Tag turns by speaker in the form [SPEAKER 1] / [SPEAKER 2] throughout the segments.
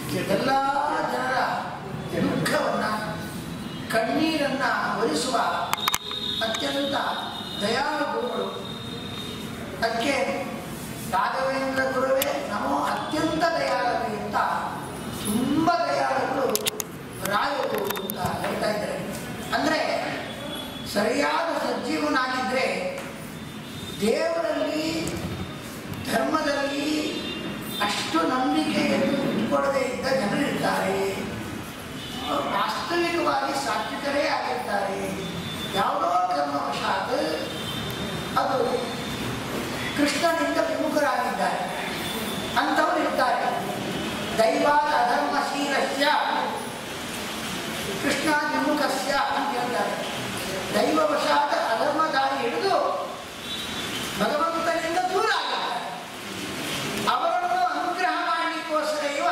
[SPEAKER 1] ಎಲ್ಲ ಜನರ ದುಃಖವನ್ನ ಕಣ್ಣೀರನ್ನ ಒಲಿಸುವ ಅತ್ಯಂತ ದಯಾಳು ಗುರುಗಳು ಅದಕ್ಕೆ ರಾಘವೇಂದ್ರ ಗುರುವೇ ನಮೋ ಅತ್ಯಂತ ದಯಾಳವೇ ಅಂತ ತುಂಬ ದಯಾಳುಗಳು ರಾಯರು ಅಂತ ಹೇಳ್ತಾ ಇದ್ದಾರೆ ಅಂದರೆ ಸರಿಯಾದ ಸಜ್ಜೀವನಾಗಿದ್ದರೆ ದೇವರಲ್ಲಿ ಧರ್ಮದಲ್ಲಿ ಅಷ್ಟು ನಂಬಿಕೆಯನ್ನು ಇಟ್ಕೊಳ್ಳದೆ ಇದ್ದ ಜನರಿರ್ತಾರೆ ಅವರು ವಾಸ್ತವಿಕವಾಗಿ ಸಾತ್ವಿಕರೇ ಆಗಿರ್ತಾರೆ ಯಾವುದೋ ಕರ್ಮವಶಾತ್ ಅದು ಕೃಷ್ಣನಿಂದ ವಿಮುಖರಾಗಿದ್ದಾರೆ ಅಂಥವ್ರು ಇರ್ತಾರೆ ದೈವಾದ ಅಧರ್ಮಶೀಲಸ್ಯ ಕೃಷ್ಣ ವಿಮುಖಸ್ಯ ಅಂತ ಹೇಳ್ತಾರೆ ದೈವವಶಾತ್ ಅಧರ್ಮ ದಾರಿ ಹಿಡಿದು ಭಗವಂತನಿಂದ ದೂರ ಆಗಿದ್ದಾರೆ ಅವರನ್ನು ಅನುಗ್ರಹ ಮಾಡಲಿಕ್ಕೋಸ್ಕರ ಇವ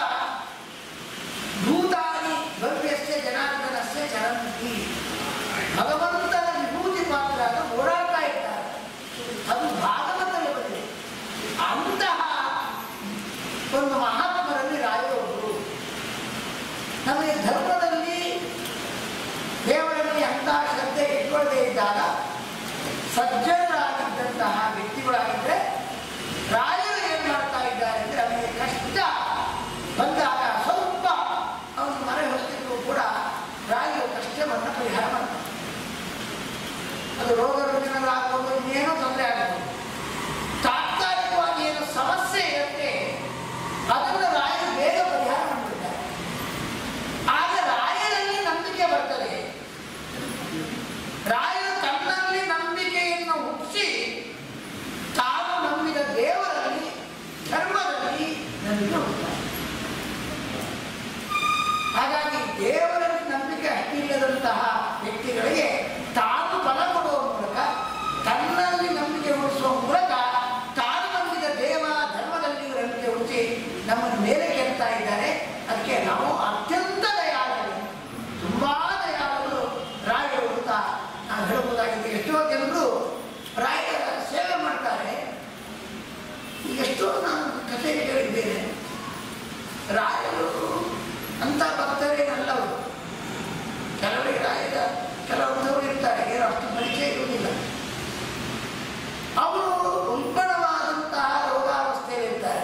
[SPEAKER 1] ಭೂತಾನಿ ಭವ್ಯಸ್ಯ ಜನಾರ್ದನಸ್ಯ ಚರಂತಿ ಭಗವಂತನ ವಿಭೂತಿ ಪಾತ್ರ ಅಂತ ಓಡಾಡ್ತಾ ಇದ್ದಾರೆ ಅದು ಭಾಗವತದಲ್ಲಿ ಬಂದಿದೆ ಅಂತಹ ಒಂದು ಮಹಾತ್ಮರಲ್ಲಿ ರಾಯರೊಬ್ಬರು ನಮಗೆ ಧರ್ಮದಲ್ಲಿ ದೇವರಲ್ಲಿ ಅಂತ ಶ್ರದ್ಧೆ ಇಟ್ಕೊಳ್ಳದೆ ಇದ್ದಾಗ ಸಜ್ಜನರಾಗಿದ್ದಂತಹ ವ್ಯಕ್ತಿಗಳಾಗಿದ್ದರೆ ರಾಯರು ಏನು ಮಾಡ್ತಾ ಇದ್ದಾರೆ ಅಂದರೆ ಅವನಿಗೆ ಕಷ್ಟ ಬಂದಾಗ ಸ್ವಲ್ಪ ಅವನು ಮರೆ ಹೊತ್ತಿದ್ರು ಕೂಡ ರಾಯರು ಕಷ್ಟವನ್ನು ಪರಿಹಾರ ಮಾಡ್ತಾರೆ ಅದು ರೋಗ ರುಜಿನಗಳಾಗ್ಬೋದು ಇನ್ನೇನೋ ತೊಂದರೆ ಆಗ್ಬೋದು ತಾತ್ಕಾಲಿಕವಾಗಿ ಏನು ಸಮಸ್ಯೆ ಇರುತ್ತೆ ಅದನ್ನು ರಾಯರು ಬೇಗ ಪರಿಹಾರ ಮಾಡಿಬಿಡ್ತಾರೆ ಆಗ ರಾಯರಲ್ಲಿ ನಂಬಿಕೆ ಬರ್ತದೆ ರಾಯರು ತನ್ನಲ್ಲಿ ನಂಬಿಕೆಯನ್ನು ಹುಟ್ಟಿಸಿ ತಾನು ನಂಬಿದ ದೇವರಲ್ಲಿ ಧರ್ಮದಲ್ಲಿ ನಂಬಿಕೆ ಹುಟ್ಟುತ್ತಾರೆ ಹಾಗಾಗಿ ದೇವರಲ್ಲಿ ನಂಬಿಕೆ ಅಷ್ಟಿಲ್ಲದಂತಹ ವ್ಯಕ್ತಿಗಳಿಗೆ ತಾನು ಫಲ ಕೊಡುವ ಮೂಲಕ ತನ್ನಲ್ಲಿ ನಂಬಿಕೆ ಉಳಿಸುವ ಮೂಲಕ ತಾನು ನಂಬಿದ ದೇವ ಧರ್ಮದಲ್ಲಿ ಇವರು ನಂಬಿಕೆ ಹುಟ್ಟಿಸಿ ನಮ್ಮನ್ನು ಮೇಲೆ ಕೆಡ್ತಾ ಇದ್ದಾರೆ ಅದಕ್ಕೆ ನಾವು ಅತ್ಯಂತ ದಯಾಳುಗಳು ತುಂಬಾ ದಯಾಳುಗಳು ರಾಯರು ಅಂತ ನಾವು ಹೇಳಬಹುದಾಗಿದೆ ಎಷ್ಟೋ ಜನರು ರಾಯರ ಸೇವೆ ಮಾಡ್ತಾರೆ ಎಷ್ಟೋ ನಾನು ಕಥೆ ಕೇಳಿದ್ದೇನೆ ರಾಯರು ಅಂತ ಭಕ್ತರೇನಲ್ಲವರು ಕೆಲವರಿಗೆ ರಾಯರ ಕೆಲವೊಂದವರು ಇರ್ತಾರೆ ಏನೋ ಅಷ್ಟು ಪರಿಚಯ ಇರುವುದಿಲ್ಲ ಅವರು ಉಲ್ಬಣವಾದಂತಹ ರೋಗಾವಸ್ಥೆಯಲ್ಲಿರ್ತಾರೆ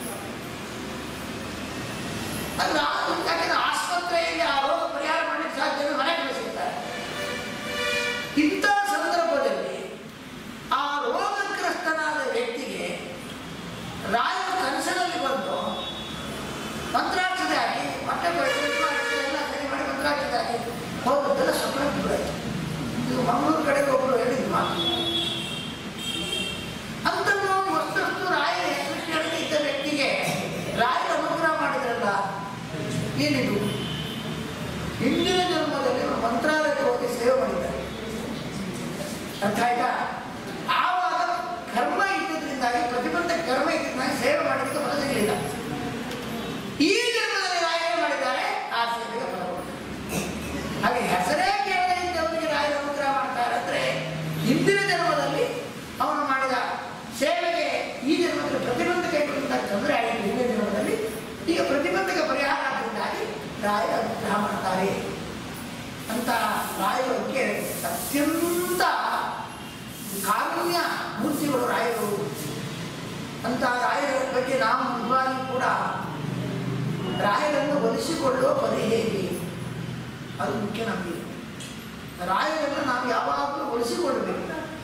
[SPEAKER 1] ಅಲ್ಲ ಯಾಕಂದ್ರೆ ಆಸ್ಪತ್ರೆಯಲ್ಲಿ ಆ ರೋಗ ಪರಿಹಾರ ಮಾಡಲಿಕ್ಕೆ ಸಾಧ್ಯ ಇಲ್ಲ, ಮನೆ ಕಳಿಸಿರ್ತಾರೆ ಇಂಥ ಸಂದರ್ಭದಲ್ಲಿ ಆ ರೋಗಗ್ರಸ್ತನಾದ ವ್ಯಕ್ತಿಗೆ ರಾಯರ ಕನಸಿನಲ್ಲಿ ಬಂದು ಮಂತ್ರಾಕ್ಷತೆ ಹಾಕಿ ಹೊಟ್ಟೆ ಬೆಳೆದು ಎಲ್ಲ ಸರಿ ಮಾಡಿ ಮಂತ್ರಾಕ್ಷತೆ ಹಾಕಿ ಹೋದದ್ದೆಲ್ಲ ಸ್ವಪ್ನ ಬಿಡಾಯ್ತು ಇದು ಮಂಗಳೂರು ಕಡೆಗೆ ಒಬ್ಬರು ಹೇಳಿದ್ದು ಮಾತು ಅಂಥದ್ದು ವಸ್ತುಸ್ತು ರಾಯರ ಹೆಸರು ಕೇಳದೆ ಇದ್ದ ವ್ಯಕ್ತಿಗೆ ರಾಯರ ಅನುಗ್ರಹ ಮಾಡಿದ್ರಲ್ಲ ಏನಿದು ಹಿಂದಿನ ಜನ್ಮದಲ್ಲಿ ಅವರು ಮಂತ್ರಾಲಯಕ್ಕೆ ಹೋಗಿ ಸೇವೆ ಮಾಡಿದ್ದಾರೆ ಅರ್ಥ ಆಯ್ತಾ ಆವಾಗ ಕರ್ಮ ಇದ್ದಿದ್ರಿಂದಾಗಿ ಪ್ರತಿಬಂಧ ಕರ್ಮ ಇದ್ದಿದ್ರಿಂದಾಗಿ ಸೇವೆ ಮಾಡಲಿಕ್ಕೆ ಫಲ ಸಿಗಲಿಲ್ಲ ಈ ಜನ್ಮದಲ್ಲಿ ರಾಯರು ಮಾಡಿದ್ದಾರೆ ಆ ಸೇವೆಗೆ ಫಲ ಕೊಡ್ತಾರೆ. ಹಾಗೆ ಹೆಸರೇ ಕೇಳದೆ ಇದ್ದವರಿಗೆ ರಾಯರು ಅನುಗ್ರಹ ಮಾಡ್ತಾರೆ ಅಂದ್ರೆ ಹಿಂದಿನ ಜನ್ಮದಲ್ಲಿ ಅವನು ಮಾಡಿದ ಸೇವೆಗೆ ಈ ಜನ್ಮದಲ್ಲಿ ಪ್ರತಿಬಂಧಕ ಇಟ್ಟುಕೊಂಡಾಗ ತೊಂದರೆ ಆಗಿದೆ ಹಿಂದಿನ ಜನ್ಮದಲ್ಲಿ ಈಗ ಪ್ರತಿಬಂಧಕ ಪರಿಹಾರ ಆದ್ದರಿಂದಾಗಿ ರಾಯರು ಅನುಗ್ರಹ ಮಾಡ್ತಾರೆ ಅಂತ ರಾಯರಿಗೆ ಅತ್ಯಂತ ಕಾರುಣ್ಯ ಮೂರ್ತಿಗಳು ರಾಯರು ಅಂತ ರಾಯರ ಬಗ್ಗೆ ನಾವು ನಿಜವಾಗಿ ಕೂಡ ರಾಯರನ್ನು ಒಲಿಸಿಕೊಳ್ಳುವ ಪರಿ ಹೇಗೆ ಅದು ಮುಖ್ಯ ನಮಗೆ ರಾಯರನ್ನು ನಾವು ಯಾವಾಗಲೂ ಒಲಿಸಿಕೊಳ್ಳಬೇಕು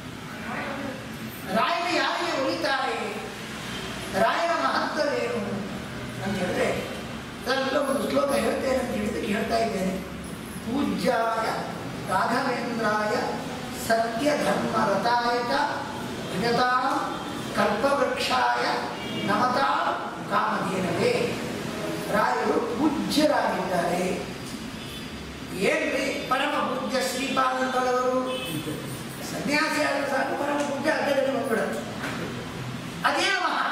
[SPEAKER 1] ರಾಯರು ಯಾರಿಗೆ ಒಲಿತಾರೆ ರಾಯರ ಮಹತ್ವವೇನು ಅಂತ ಹೇಳಿದ್ರೆ ಅದೆಲ್ಲ ಒಂದು ಶ್ಲೋಕ ಹೇಳ್ತೇನೆ ಅಂತ ಹೇಳಿದ್ದಕ್ಕೆ ಹೇಳ್ತಾ ಇದ್ದೇನೆ ಪೂಜ್ಯಾಯ ರಾಘವೇಂದ್ರಾಯ ಸತ್ಯ ಧರ್ಮ ರಥಾಯ ಚ ಭಜತಾಂ ಕಲ್ಪವೃಕ್ಷಾಯ ನಮತಾ ಕಾಮಧೇನವೇ ರಾಯರು ಪೂಜ್ಯರಾಗಿದ್ದಾರೆ ಏನ್ರಿ ಪರಮ ಪೂಜ್ಯ ಶ್ರೀಪಾದಂಗಳವರು ಸನ್ಯಾಸಿ ಆದರೂ ಸಾಕು ಪರಮ ಪೂಜ್ಯ ಅಡ್ಡದಲ್ಲಿ ಬಂದ್ಬಿಡುತ್ತೆ ಅದೇ ಮಹಾ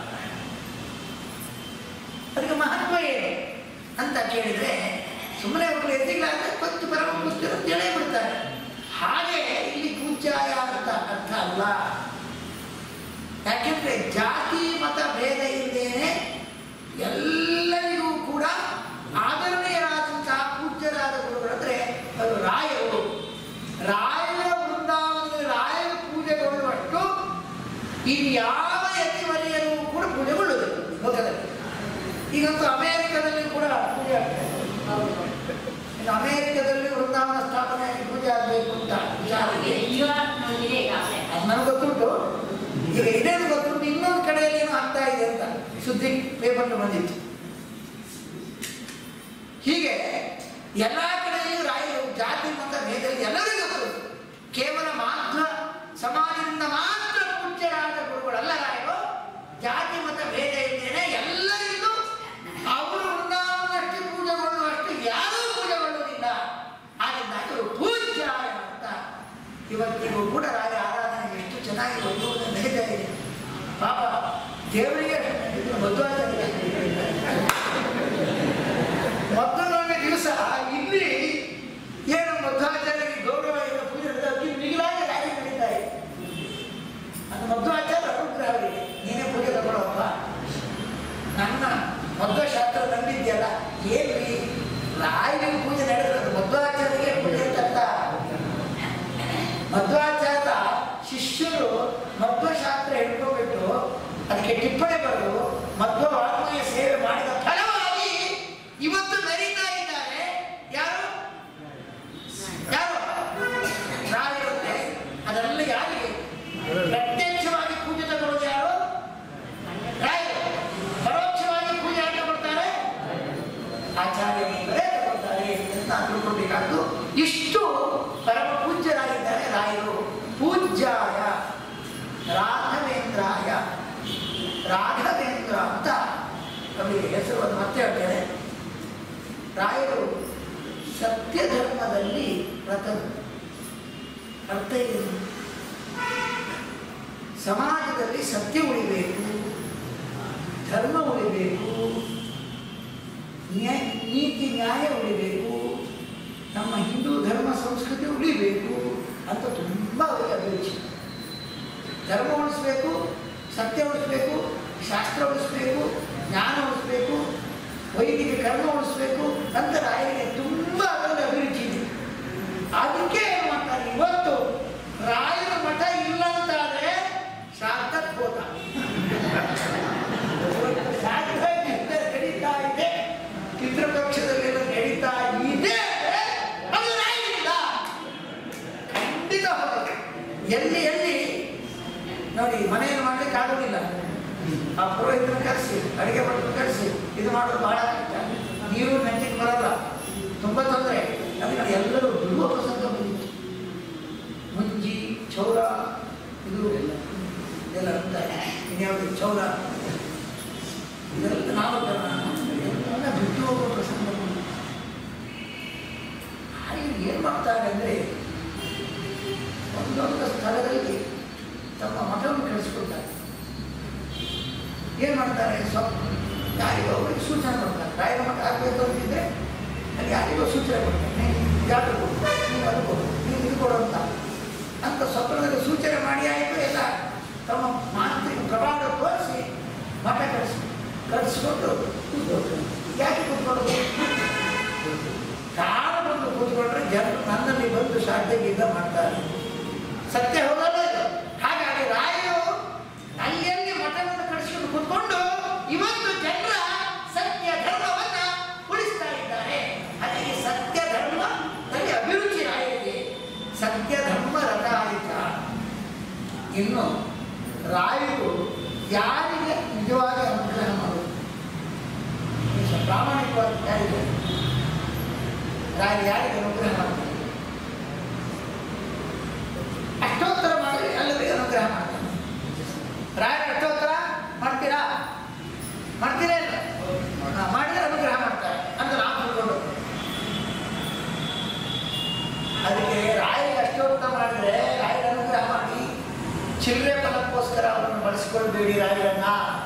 [SPEAKER 1] ಅದಕ್ಕೆ ಮಹತ್ವ ಏನು ಅಂತ ಕೇಳಿದ್ರೆ ಸುಮ್ಮನೆ ಒಬ್ಬರು ಎದ್ದಿಗಳಾದ್ರೆ ಕೊಂಚ ಪರಮ ಪೂಜ್ಯರು ಅಂತ ಹೇಳೇ ಬಿಡ್ತಾರೆ ಹಾಗೆ ಇಲ್ಲಿ ಪೂಜ್ಯಾಯ ಅಂತ ಅರ್ಥ ಅಲ್ಲ ಯಾಕೆಂದ್ರೆ ಜಾತಿ ಮತ ಭೇದ ಇಲ್ಲದೇನೆ ಎಲ್ಲರಿಗೂ ಕೂಡ ಈಗಂತೂ ಅಮೇರಿಕದಲ್ಲಿ ಕೂಡ ಪೂಜೆ ಆಗ್ತದೆ ಇನ್ನು ಅಮೇರಿಕದಲ್ಲಿ ವೃಂದಾವನ ಸ್ಥಾಪನೆ ಆಗಿ ಪೂಜೆ ಆಗಬೇಕು ಅಂತ ವಿಚಾರ ಇದೆ.
[SPEAKER 2] ಈಗ ನೋಡಿದ್ರೆ ಈಗಾಗಲೇ
[SPEAKER 1] ಅದು ನನಗೆ ಗೊತ್ತುಂಟು ಈಗ ಇದೇನು ಗೊತ್ತುಂಟು ಇನ್ನೊಂದು ಕಡೆಯಲ್ಲಿ ಏನೋ ಆಗ್ತಾ ಇದೆ ಅಂತ ಸುದ್ದಿ ಪೇಪರ್ ಬಂದಿತ್ತು ಹೀಗೆ ಎಲ್ಲ ಕಡೆಯೂ ರಾಯರು ಜಾತಿ ಮತ ಭೇದ ಎಲ್ಲರಿಗೂ ಗೊತ್ತು ಕೇವಲ ಮಾತ್ರ ಸಮಾಜದಿಂದ ಮಾತ್ರ ಪೂಜ್ಯರಾದ ಗುರುಗಳಲ್ಲ ರಾಯರು ಜಾತಿ ಮತ ಭೇದ ಇದ್ದೇನೆ ಎಲ್ಲರಿಗೂ ಅವರು ಉಂಟಾಗುವಷ್ಟು ಪೂಜೆಗೊಳ್ಳುವಷ್ಟು ಯಾರೂ ಪೂಜೆಗೊಳ್ಳುವುದಿಲ್ಲ ಹಾಗಿದ್ದಾಗ ಅವರು ಪೂಜ್ಯ ಅಂತ ಇವತ್ತಿಗೂ ಕೂಡ ರಾಯ ಆರಾಧನೆ ಎಷ್ಟು ಚೆನ್ನಾಗಿ ಬರುವುದನ್ನು ನಡೀತಾ ಇದೆ ಪಾಪ ದೇವರಿಗೆ ಇದು ಮಧ್ವಾಚಾರ್ಯ ಮೊದಲನೇ ದಿವಸ ಇಲ್ಲಿ ಏನು ಮಧ್ವಾಚಾರ್ಯರಿಗೆ ಗೌರವ ಇಲ್ಲ ಪೂಜೆ ನಡೆದ ಮಿಗಿಲಾಗಿ ರಾಯ ನಡೀತಾ ಇದೆ ಅದು ಮಧ್ವಾಚಾರ್ಯ ಅನುಗ್ರಹ ಅವರಿಗೆ ನೀನೇ ಪೂಜೆ ತಗೊಳ್ಳೋಪ್ಪ ನನ್ನ ಮಧ್ವಶಾಸ್ತ್ರ ನಂಬಿದ್ಯಲ್ಲ ಏನ್ರಿ ರಾಯನಿಗೆ ಪೂಜೆ ನಡೆದ್ರೆ ಮಧ್ವಾಚಾರ್ಯರಿಗೆ ಪೂಜೆ ಅಂತ ಮಧ್ವಾಚಾರ್ಯ ಶಿಷ್ಯರು ಮಧ್ವಶಾಸ್ತ್ರ ಹಿಡ್ಕೊಬಿಟ್ಟು ಅದಕ್ಕೆ ಟಿಪ್ಪಣಿ ಬರೆದು ಮಧ್ವ ವಾಗ್ಮಯ ಸೇವೆ ಮಾಡಿದ ಫಲವಾಗಿ ಇವತ್ತು ನಡೀತಾ ಇದ್ದಾರೆ ಯಾರು ಯಾರು ರಾಯರಂತೆ ಅದೆಲ್ಲ ಯಾರಿಗೆ ಪ್ರತ್ಯಕ್ಷವಾಗಿ ಪೂಜೆ ತಗೊಳ್ಳೋದು ಯಾರು ರಾಯರು ಪರೋಕ್ಷವಾಗಿ ಪೂಜೆ ಯಾರು ತಗೊಳ್ತಾರೆ ಆಚಾರ್ಯರಿಂದಲೇ ತಗೊಳ್ತಾರೆ ಅಂತ ನಾವು ತಿಳ್ಕೊಬೇಕಾದ್ದು ಇಷ್ಟು ಪರಮ ಪೂಜ್ಯರಾಗಿದ್ದಾರೆ ರಾಯರು ಪೂಜ್ಯಾಯ ರಾಘವೇಂದ್ರಾಯ ರಾಘವೇಂದ್ರ ಅಂತ ಅವರಿಗೆ ಹೆಸರು ಒಂದು ಮತ್ತೆ ಹೇಳ್ತೇನೆ ರಾಯರು ಸತ್ಯ ಧರ್ಮದಲ್ಲಿ ವ್ರತರು ಅರ್ಥ ಏನು ಸಮಾಜದಲ್ಲಿ ಸತ್ಯ ಉಳಿಬೇಕು ಧರ್ಮ ಉಳಿಬೇಕು ನ್ಯಾಯ ನೀತಿ ನ್ಯಾಯ ಉಳಿಬೇಕು ನಮ್ಮ ಹಿಂದೂ ಧರ್ಮ ಸಂಸ್ಕೃತಿ ಉಳಿಬೇಕು ಅಂತ ತುಂಬ ಅವರಿಗೆ ಅಭಿರುಚಿ ಧರ್ಮ ಉಳಿಸ್ಬೇಕು ಸತ್ಯ ಉಳಿಸ್ಬೇಕು ಶಾಸ್ತ್ರ ಉಳಿಸ್ಬೇಕು ಜ್ಞಾನ ಉಳಿಸ್ಬೇಕು ವೈದಿಕ ಕರ್ಮ ಉಳಿಸ್ಬೇಕು ಅಂತ ರಾಯರಿಗೆ ತುಂಬ ಅದರಲ್ಲಿ ಅಭಿರುಚಿ ಇದೆ ಅದಕ್ಕೆ ಏನು ಮಾಡ್ತಾರೆ ಇವತ್ತು ರಾಯರ ಮಠ ಇಲ್ಲ ಅಂತಾದ್ರೆ ಸಾರ್ಥಕ್ ಹೋದ ಇವತ್ತು ಸಾರ್ಥಕ್ ಯುದ್ಧ ನಡೀತಾ ಇದೆ ಪಿತೃಪಕ್ಷದಲ್ಲೆಲ್ಲ ನಡೀತಾ ಇದೆ ಅಂದ್ರೆ ಅದು ರಾಯರಿಂದ ಖಂಡಿತ ಹೋಗುತ್ತೆ ಎಲ್ಲಿ ಎಲ್ಲಿ ನೋಡಿ ಮನೆಯಲ್ಲಿ ಮಾಡ್ಲಿಕ್ಕೆ ಆಗೋದಿಲ್ಲ ಆ ಪುರೋಹಿತನ ಕರೆಸಿ ಅಡಿಗೆ ಮಾಡೋದು ಕರೆಸಿ ಇದು ಮಾಡೋದು ಬಹಳ ಕಷ್ಟ ನೀರು ನೆಟ್ಟಿಗೆ ಬರಲ್ಲ ತುಂಬ ತೊಂದರೆ ಅದಕ್ಕೆ ಎಲ್ಲರೂ ಬಿಡುವ ಪ್ರಸಂಗ ಬಂದಿತ್ತು ಮುಂಜಿ ಚೌರ ಇದು ಇದೆಲ್ಲ ಅಂತಾರೆ ಇನ್ಯಾವುದು ಚೌರ ಇದೆಲ್ಲ ನಾವು ಎಲ್ಲ ಬಿಟ್ಟು ಹೋಗುವ ಪ್ರಸಂಗ ಬಂದಿತ್ತು ಹಾಗೆ ಏನು ಮಾಡ್ತಾರೆ ಅಂದರೆ ಒಂದೊಂದು ಸ್ಥಳದಲ್ಲಿ ತಮ್ಮ ಮಠವನ್ನು ಕಳಿಸ್ಕೊಳ್ತಾರೆ ಏನು ಮಾಡ್ತಾರೆ ಸ್ವಲ್ಪ ಯಾರಿಗೋ ಅವರಿಗೆ ಸೂಚನೆ ಕೊಡ್ತಾರೆ ರಾಯರ ಮಠ ಆಗಬೇಕು ಅಂತಿದ್ರೆ ಅಲ್ಲಿ ಯಾರಿಗೋ ಸೂಚನೆ ಕೊಡ್ತಾರೆ ಯಾರು ನೀವು ಅದು ಕೊಡು ನೀವು ಇದು ಕೊಡು ಅಂತ ಅಂತ ಸ್ವಪ್ನದಲ್ಲಿ ಸೂಚನೆ ಮಾಡಿ ಆಯಿತು ಎಲ್ಲ ತಮ್ಮ ಮಾನಸಿಕ ಪ್ರಭಾವ ತೋರಿಸಿ ಮಠ ಕಳಿಸಿ ಕಳಿಸ್ಕೊಂಡು ಕೂತ್ಕೊಳ್ತಾರೆ ಯಾಕೆ ಕೂತ್ಕೊಳ್ಳೋದು ಕಾಲ ಬಂದು ಕೂತ್ಕೊಂಡ್ರೆ ಜನರು ನನ್ನಲ್ಲಿ ಬಂದು ಸಾಧ್ಯವಿಲ್ಲ ಮಾಡ್ತಾರೆ ಸತ್ಯ ಹೋಗಲ್ಲ ಇದು ಹಾಗಾಗಿ ರಾಯರು ಅಲ್ಲಿಯಲ್ಲಿ ಮಠವನ್ನು ಕಳಿಸಿಕೊಂಡು ಕೂತ್ಕೊಂಡು ಇವತ್ತು ಜನರ ಸತ್ಯ ಧರ್ಮವನ್ನ ಉಳಿಸ್ತಾ ಇದ್ದಾರೆ ಅದಕ್ಕೆ ಸತ್ಯ ಧರ್ಮದಲ್ಲಿ ಅಭಿರುಚಿ ರಾಯರಿಗೆ ಸತ್ಯ ಧರ್ಮ ರಥಾಯಿತ ಇನ್ನು ರಾಯರು ಯಾರಿಗೆ ನಿಜವಾಗಿ ಅನುಗ್ರಹ ಮಾಡೋದು ಸ್ವಲ್ಪ ಪ್ರಾಮಾಣಿಕವಾಗಿ ಯಾರಿಗೆ ರಾಯರು ಯಾರಿಗೆ ಅನುಗ್ರಹ ಮಾಡ್ತಾರೆ ಅಷ್ಟೋತ್ತರ ಮಾಡಿ ಎಲ್ಲರಿಗೂ ಅನುಗ್ರಹ ಮಾಡ್ತಾನೆ ರಾಯರ ಅಷ್ಟೋತ್ತರ ಮಾಡ್ತೀರಾ ಮಾಡ್ತೀರಾ ಇಲ್ಲ ಹಾ, ಮಾಡಿದ್ರೆ ಅನುಗ್ರಹ ಮಾಡ್ತಾರೆ ಅಂತ ನಾವು ತಿಳ್ಕೊಂಡು ಅದಕ್ಕೆ ರಾಯರಿಗೆ ಅಷ್ಟೋತ್ತರ ಮಾಡಿದ್ರೆ ರಾಯರ ಅನುಗ್ರಹ ಮಾಡಿ ಚಿಲ್ಲರೆ ಫಲಕ್ಕೋಸ್ಕರ ಅವರನ್ನು ಬಳಸ್ಕೊಳ್ಬೇಡಿ ರಾಯರನ್ನ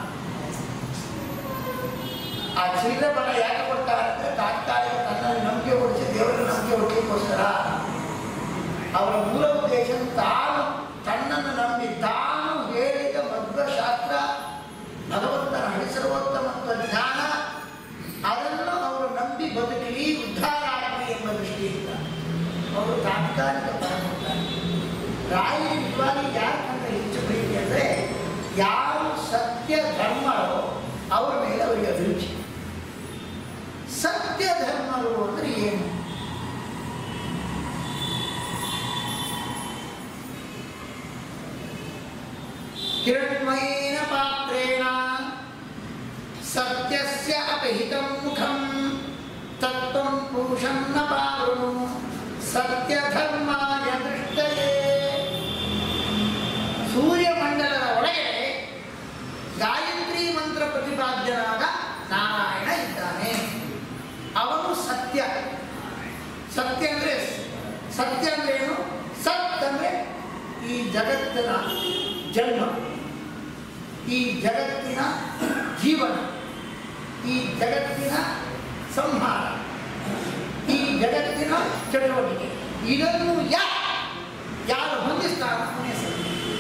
[SPEAKER 1] ಆ ಚಿಲ್ಲರೆ ಫಲ ಯಾಕೆ ಕೊಡ್ತಾರೆ ಅಂದ್ರೆ ತಾತ್ಕಾಲಿಕ ತನ್ನಲ್ಲಿ ನಂಬಿಕೆ ಹೊಡಿಸಿ ದೇವರ ನಂಬಿಕೆ ಹೊಡಿಲಿಕ್ಕೋಸ್ಕರ ಅವರ ಮೂಲ ಉದ್ದೇಶ ತಾನು ತನ್ನನ್ನು ನಂಬಿ ತಾನು ಹೇಳಿದ ಮಧ್ವಶಾಸ್ತ್ರ ಭಗವಂತನ ಹರಿಸರ್ವೋತ್ತಮತ್ವ ಜ್ಞಾನ ಅದನ್ನು ಅವರು ನಂಬಿ ಬದುಕಲಿ ಉದ್ಧಾರ ಆಗಲಿ ಎಂಬ ದೃಷ್ಟಿಯಿಂದ ಅವರು ತಾತ್ಕಾಲಿಕ ಫಲ ಕೊಡ್ತಾರೆ ರಾಯರು ನಿಜವಾಗಿ ಯಾರ ಕಂಡ್ರೆ ಹೆಚ್ಚು ಪ್ರೀತಿ ಅಂದರೆ ಯಾರು ಸತ್ಯ ಧರ್ಮವೋ ಅವರ ಮೇಲೆ ಅವರಿಗೆ ಅಭಿರುಚಿ ಸತ್ಯಸ್ಯ ಅಪಹಿತಂ ಮುಖಂ ತತ್ವಂ ಪುರುಷಂ ನ ಪಾವೃಣು ಸತ್ಯಧರ್ಮಾಯ ದೃಷ್ಟಯೇ ಸೂರ್ಯಮಂಡಲದ ಒಳಗೆ ಗಾಯತ್ರಿ ಮಂತ್ರ ಪ್ರತಿಪಾದ್ಯನಾದ ನಾರಾಯಣ ಇದ್ದಾನೆ ಅವನು ಸತ್ಯ ಸತ್ಯ ಅಂದ್ರೆ ಸತ್ಯ ಅಂದ್ರೆ ಏನು ಸತ್ ಅಂದ್ರೆ ಈ ಜಗತ್ತಿನ ಜನ್ಮ ಈ ಜಗತ್ತಿನ ಜೀವನ ಈ ಜಗತ್ತಿನ ಸಂಹಾರ ಈ ಜಗತ್ತಿನ ಚಟುವಟಿಕೆ ಇದನ್ನು ಯಾ ಯಾರು ಹೊಂದಿಸ್ತಾರ ಅವನೇ ಸತ್ಯ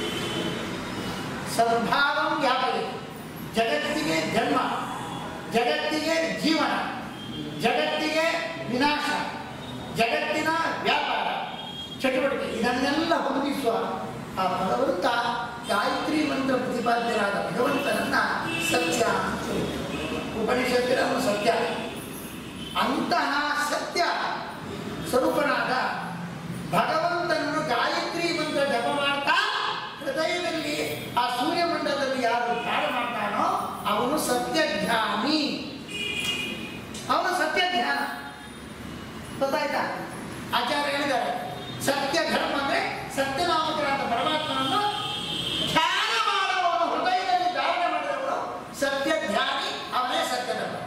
[SPEAKER 1] ಸದ್ಭಾವಂ ವ್ಯಾಪರಿ ಜಗತ್ತಿಗೆ ಜನ್ಮ ಜಗತ್ತಿಗೆ ಜೀವನ ಜಗತ್ತಿಗೆ ವಿನಾಶ ಜಗತ್ತಿನ ವ್ಯಾಪಾರ ಚಟುವಟಿಕೆ ಇದನ್ನೆಲ್ಲ ಹೊಂದಿಸುವ ಆ ಭಗವಂತ ಗಾಯತ್ರಿ ಮಂತ್ರ ಪ್ರತಿಪಾದ್ಯರಾದ ಭಗವಂತನನ್ನ ಸತ್ಯ ಅಂತ ಕರೀತಾರೆ. ಉಪನಿಷತ್ತಿನ ಅವನು ಸತ್ಯ ಅಂತಹ ಸತ್ಯ ಸ್ವರೂಪನಾದ ಭಗವಂತನನ್ನು ಗಾಯತ್ರಿ ಮಂತ್ರ ಜಪ ಮಾಡ್ತಾ ಹೃದಯದಲ್ಲಿ ಆ ಸೂರ್ಯಮಂಡಲದಲ್ಲಿ ಯಾರು ಧ್ಯಾನ ಮಾಡ್ತಾನೋ ಅವನು ಸತ್ಯ ಧ್ಯಾನಿ ಅವನು ಸತ್ಯ ಧ್ಯಾನ ಗೊತ್ತಾಯ್ತಾ ಆಚಾರ್ಯ ಹೇಳಿದ್ದಾರೆ ಸತ್ಯ ಧರ್ಮ ಅಂದ್ರೆ ಸತ್ಯನಾಮಕರಾದ ಪರಮಾತ್ಮನನ್ನು ಧ್ಯಾನ ಮಾಡುವವನು ಹೃದಯದಲ್ಲಿ ಧಾರಣೆ ಮಾಡಿದವನು ಸತ್ಯ ಧ್ಯಾನಿ ಅವನೇ ಸತ್ಯ ಧರ್ಮ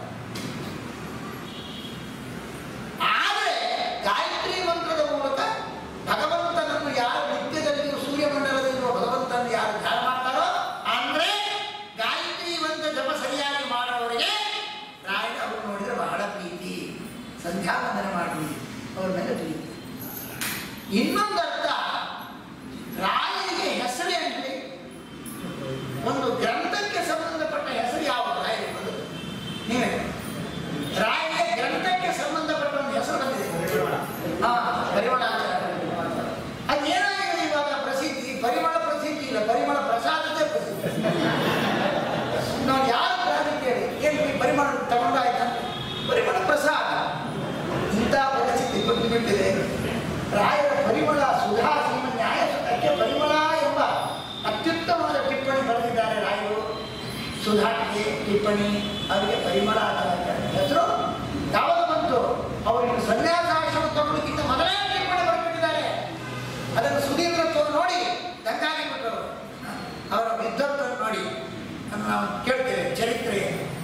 [SPEAKER 1] ಆದರೆ ಗಾಯತ್ರಿ ಮಂತ್ರದ ಮೂಲಕ ಭಗವಂತನನ್ನು ಯಾರು ನಿತ್ಯದಲ್ಲಿಯೂ ಸೂರ್ಯಮಂಡಲದಲ್ಲಿರುವ ಭಗವಂತನನ್ನು ಯಾರು ಧ್ಯಾನ ಮಾಡ್ತಾರೋ ಅಂದ್ರೆ ಗಾಯತ್ರಿ ಮಂತ್ರ ಜಪ ಸರಿಯಾಗಿ ಮಾಡೋವರಿಗೆ ರಾಯಣ ಅವರು ನೋಡಿದ್ರೆ ಬಹಳ ಪ್ರೀತಿ ಸಂಧ್ಯಾ ವಂದನೆ ಮಾಡಿ ಅವ್ರ ಮೇಲೆ ಪ್ರೀತಿ ಇನ್ನೊಂದು ಅರ್ಥ ರಾಯರಿಗೆ ಹೆಸರೇ ಅಂದ್ರೆ ಒಂದು ಗ್ರಂಥಕ್ಕೆ ಸಂಬಂಧಪಟ್ಟ ಹೆಸರು ಯಾವುದು ರಾಯರಿಗೆ ಬಂದದ್ದು? ನೀವೇ ರಾಯರಿಗೆ ಗ್ರಂಥಕ್ಕೆ ಸಂಬಂಧಪಟ್ಟ ಒಂದು ಹೆಸರು ಬಂದಿದೆ ಹಾ ಪರಿಮಳ ಅದೇನಾಗಿದೆ ಇವಾಗ ಪ್ರಸಿದ್ಧಿ ಪರಿಮಳ ಪ್ರಸಿದ್ಧಿ ಇಲ್ಲ ಪರಿಮಳ ಪ್ರಸಾದತೆ ಪ್ರಸಿದ್ಧಿ ನಾವು ಯಾರು ಪ್ರಾರಂಭ ಕೇಳಿ ಏನು ಈ ಪರಿಮಳ ತಗೊಂಡಾಯ್ತಾ ಪರಿಮಳ ಪ್ರಸಾದ ಇಂಥ ಪರಿಸ್ಥಿತಿ ಬಂದು ಬಿಟ್ಟಿದೆ ರಾಯರ ಪರಿಮಳ ಸುಧಾ ಶ್ರೀಮ ನ್ಯಾಯಸುತಕ್ಕೆ ಪರಿಮಳ ಎಂಬ ಅತ್ಯುತ್ತಮವಾದ ಟಿಪ್ಪಣಿ ಬರೆದಿದ್ದಾರೆ ರಾಯರು ಸುಧಾಕ್ಕೆ ಟಿಪ್ಪಣಿ ಅವರಿಗೆ ಪರಿಮಳ ಅಂತ ಹೆಸರು ಯಾವಾಗ ಬಂತು ಅವರಿಗೆ ಸನ್ಯಾಸಾಶ್ರಮ ತಗೊಳ್ಳೋಕ್ಕಿಂತ ಮೊದಲೇ ಟಿಪ್ಪಣಿ ಬರೆದಿದ್ದಾರೆ ಅದನ್ನು ಸುಧೀಂದ್ರ ತೋರು ನೋಡಿ ದಂಗಾಗಿ ಬಿಟ್ಟರು ಅವರ ವಿದ್ವತ್ತನ್ನು ನೋಡಿ ಅದನ್ನು ನಾವು ಕೇಳ್ತೇವೆ ಚರಿತ್ರೆ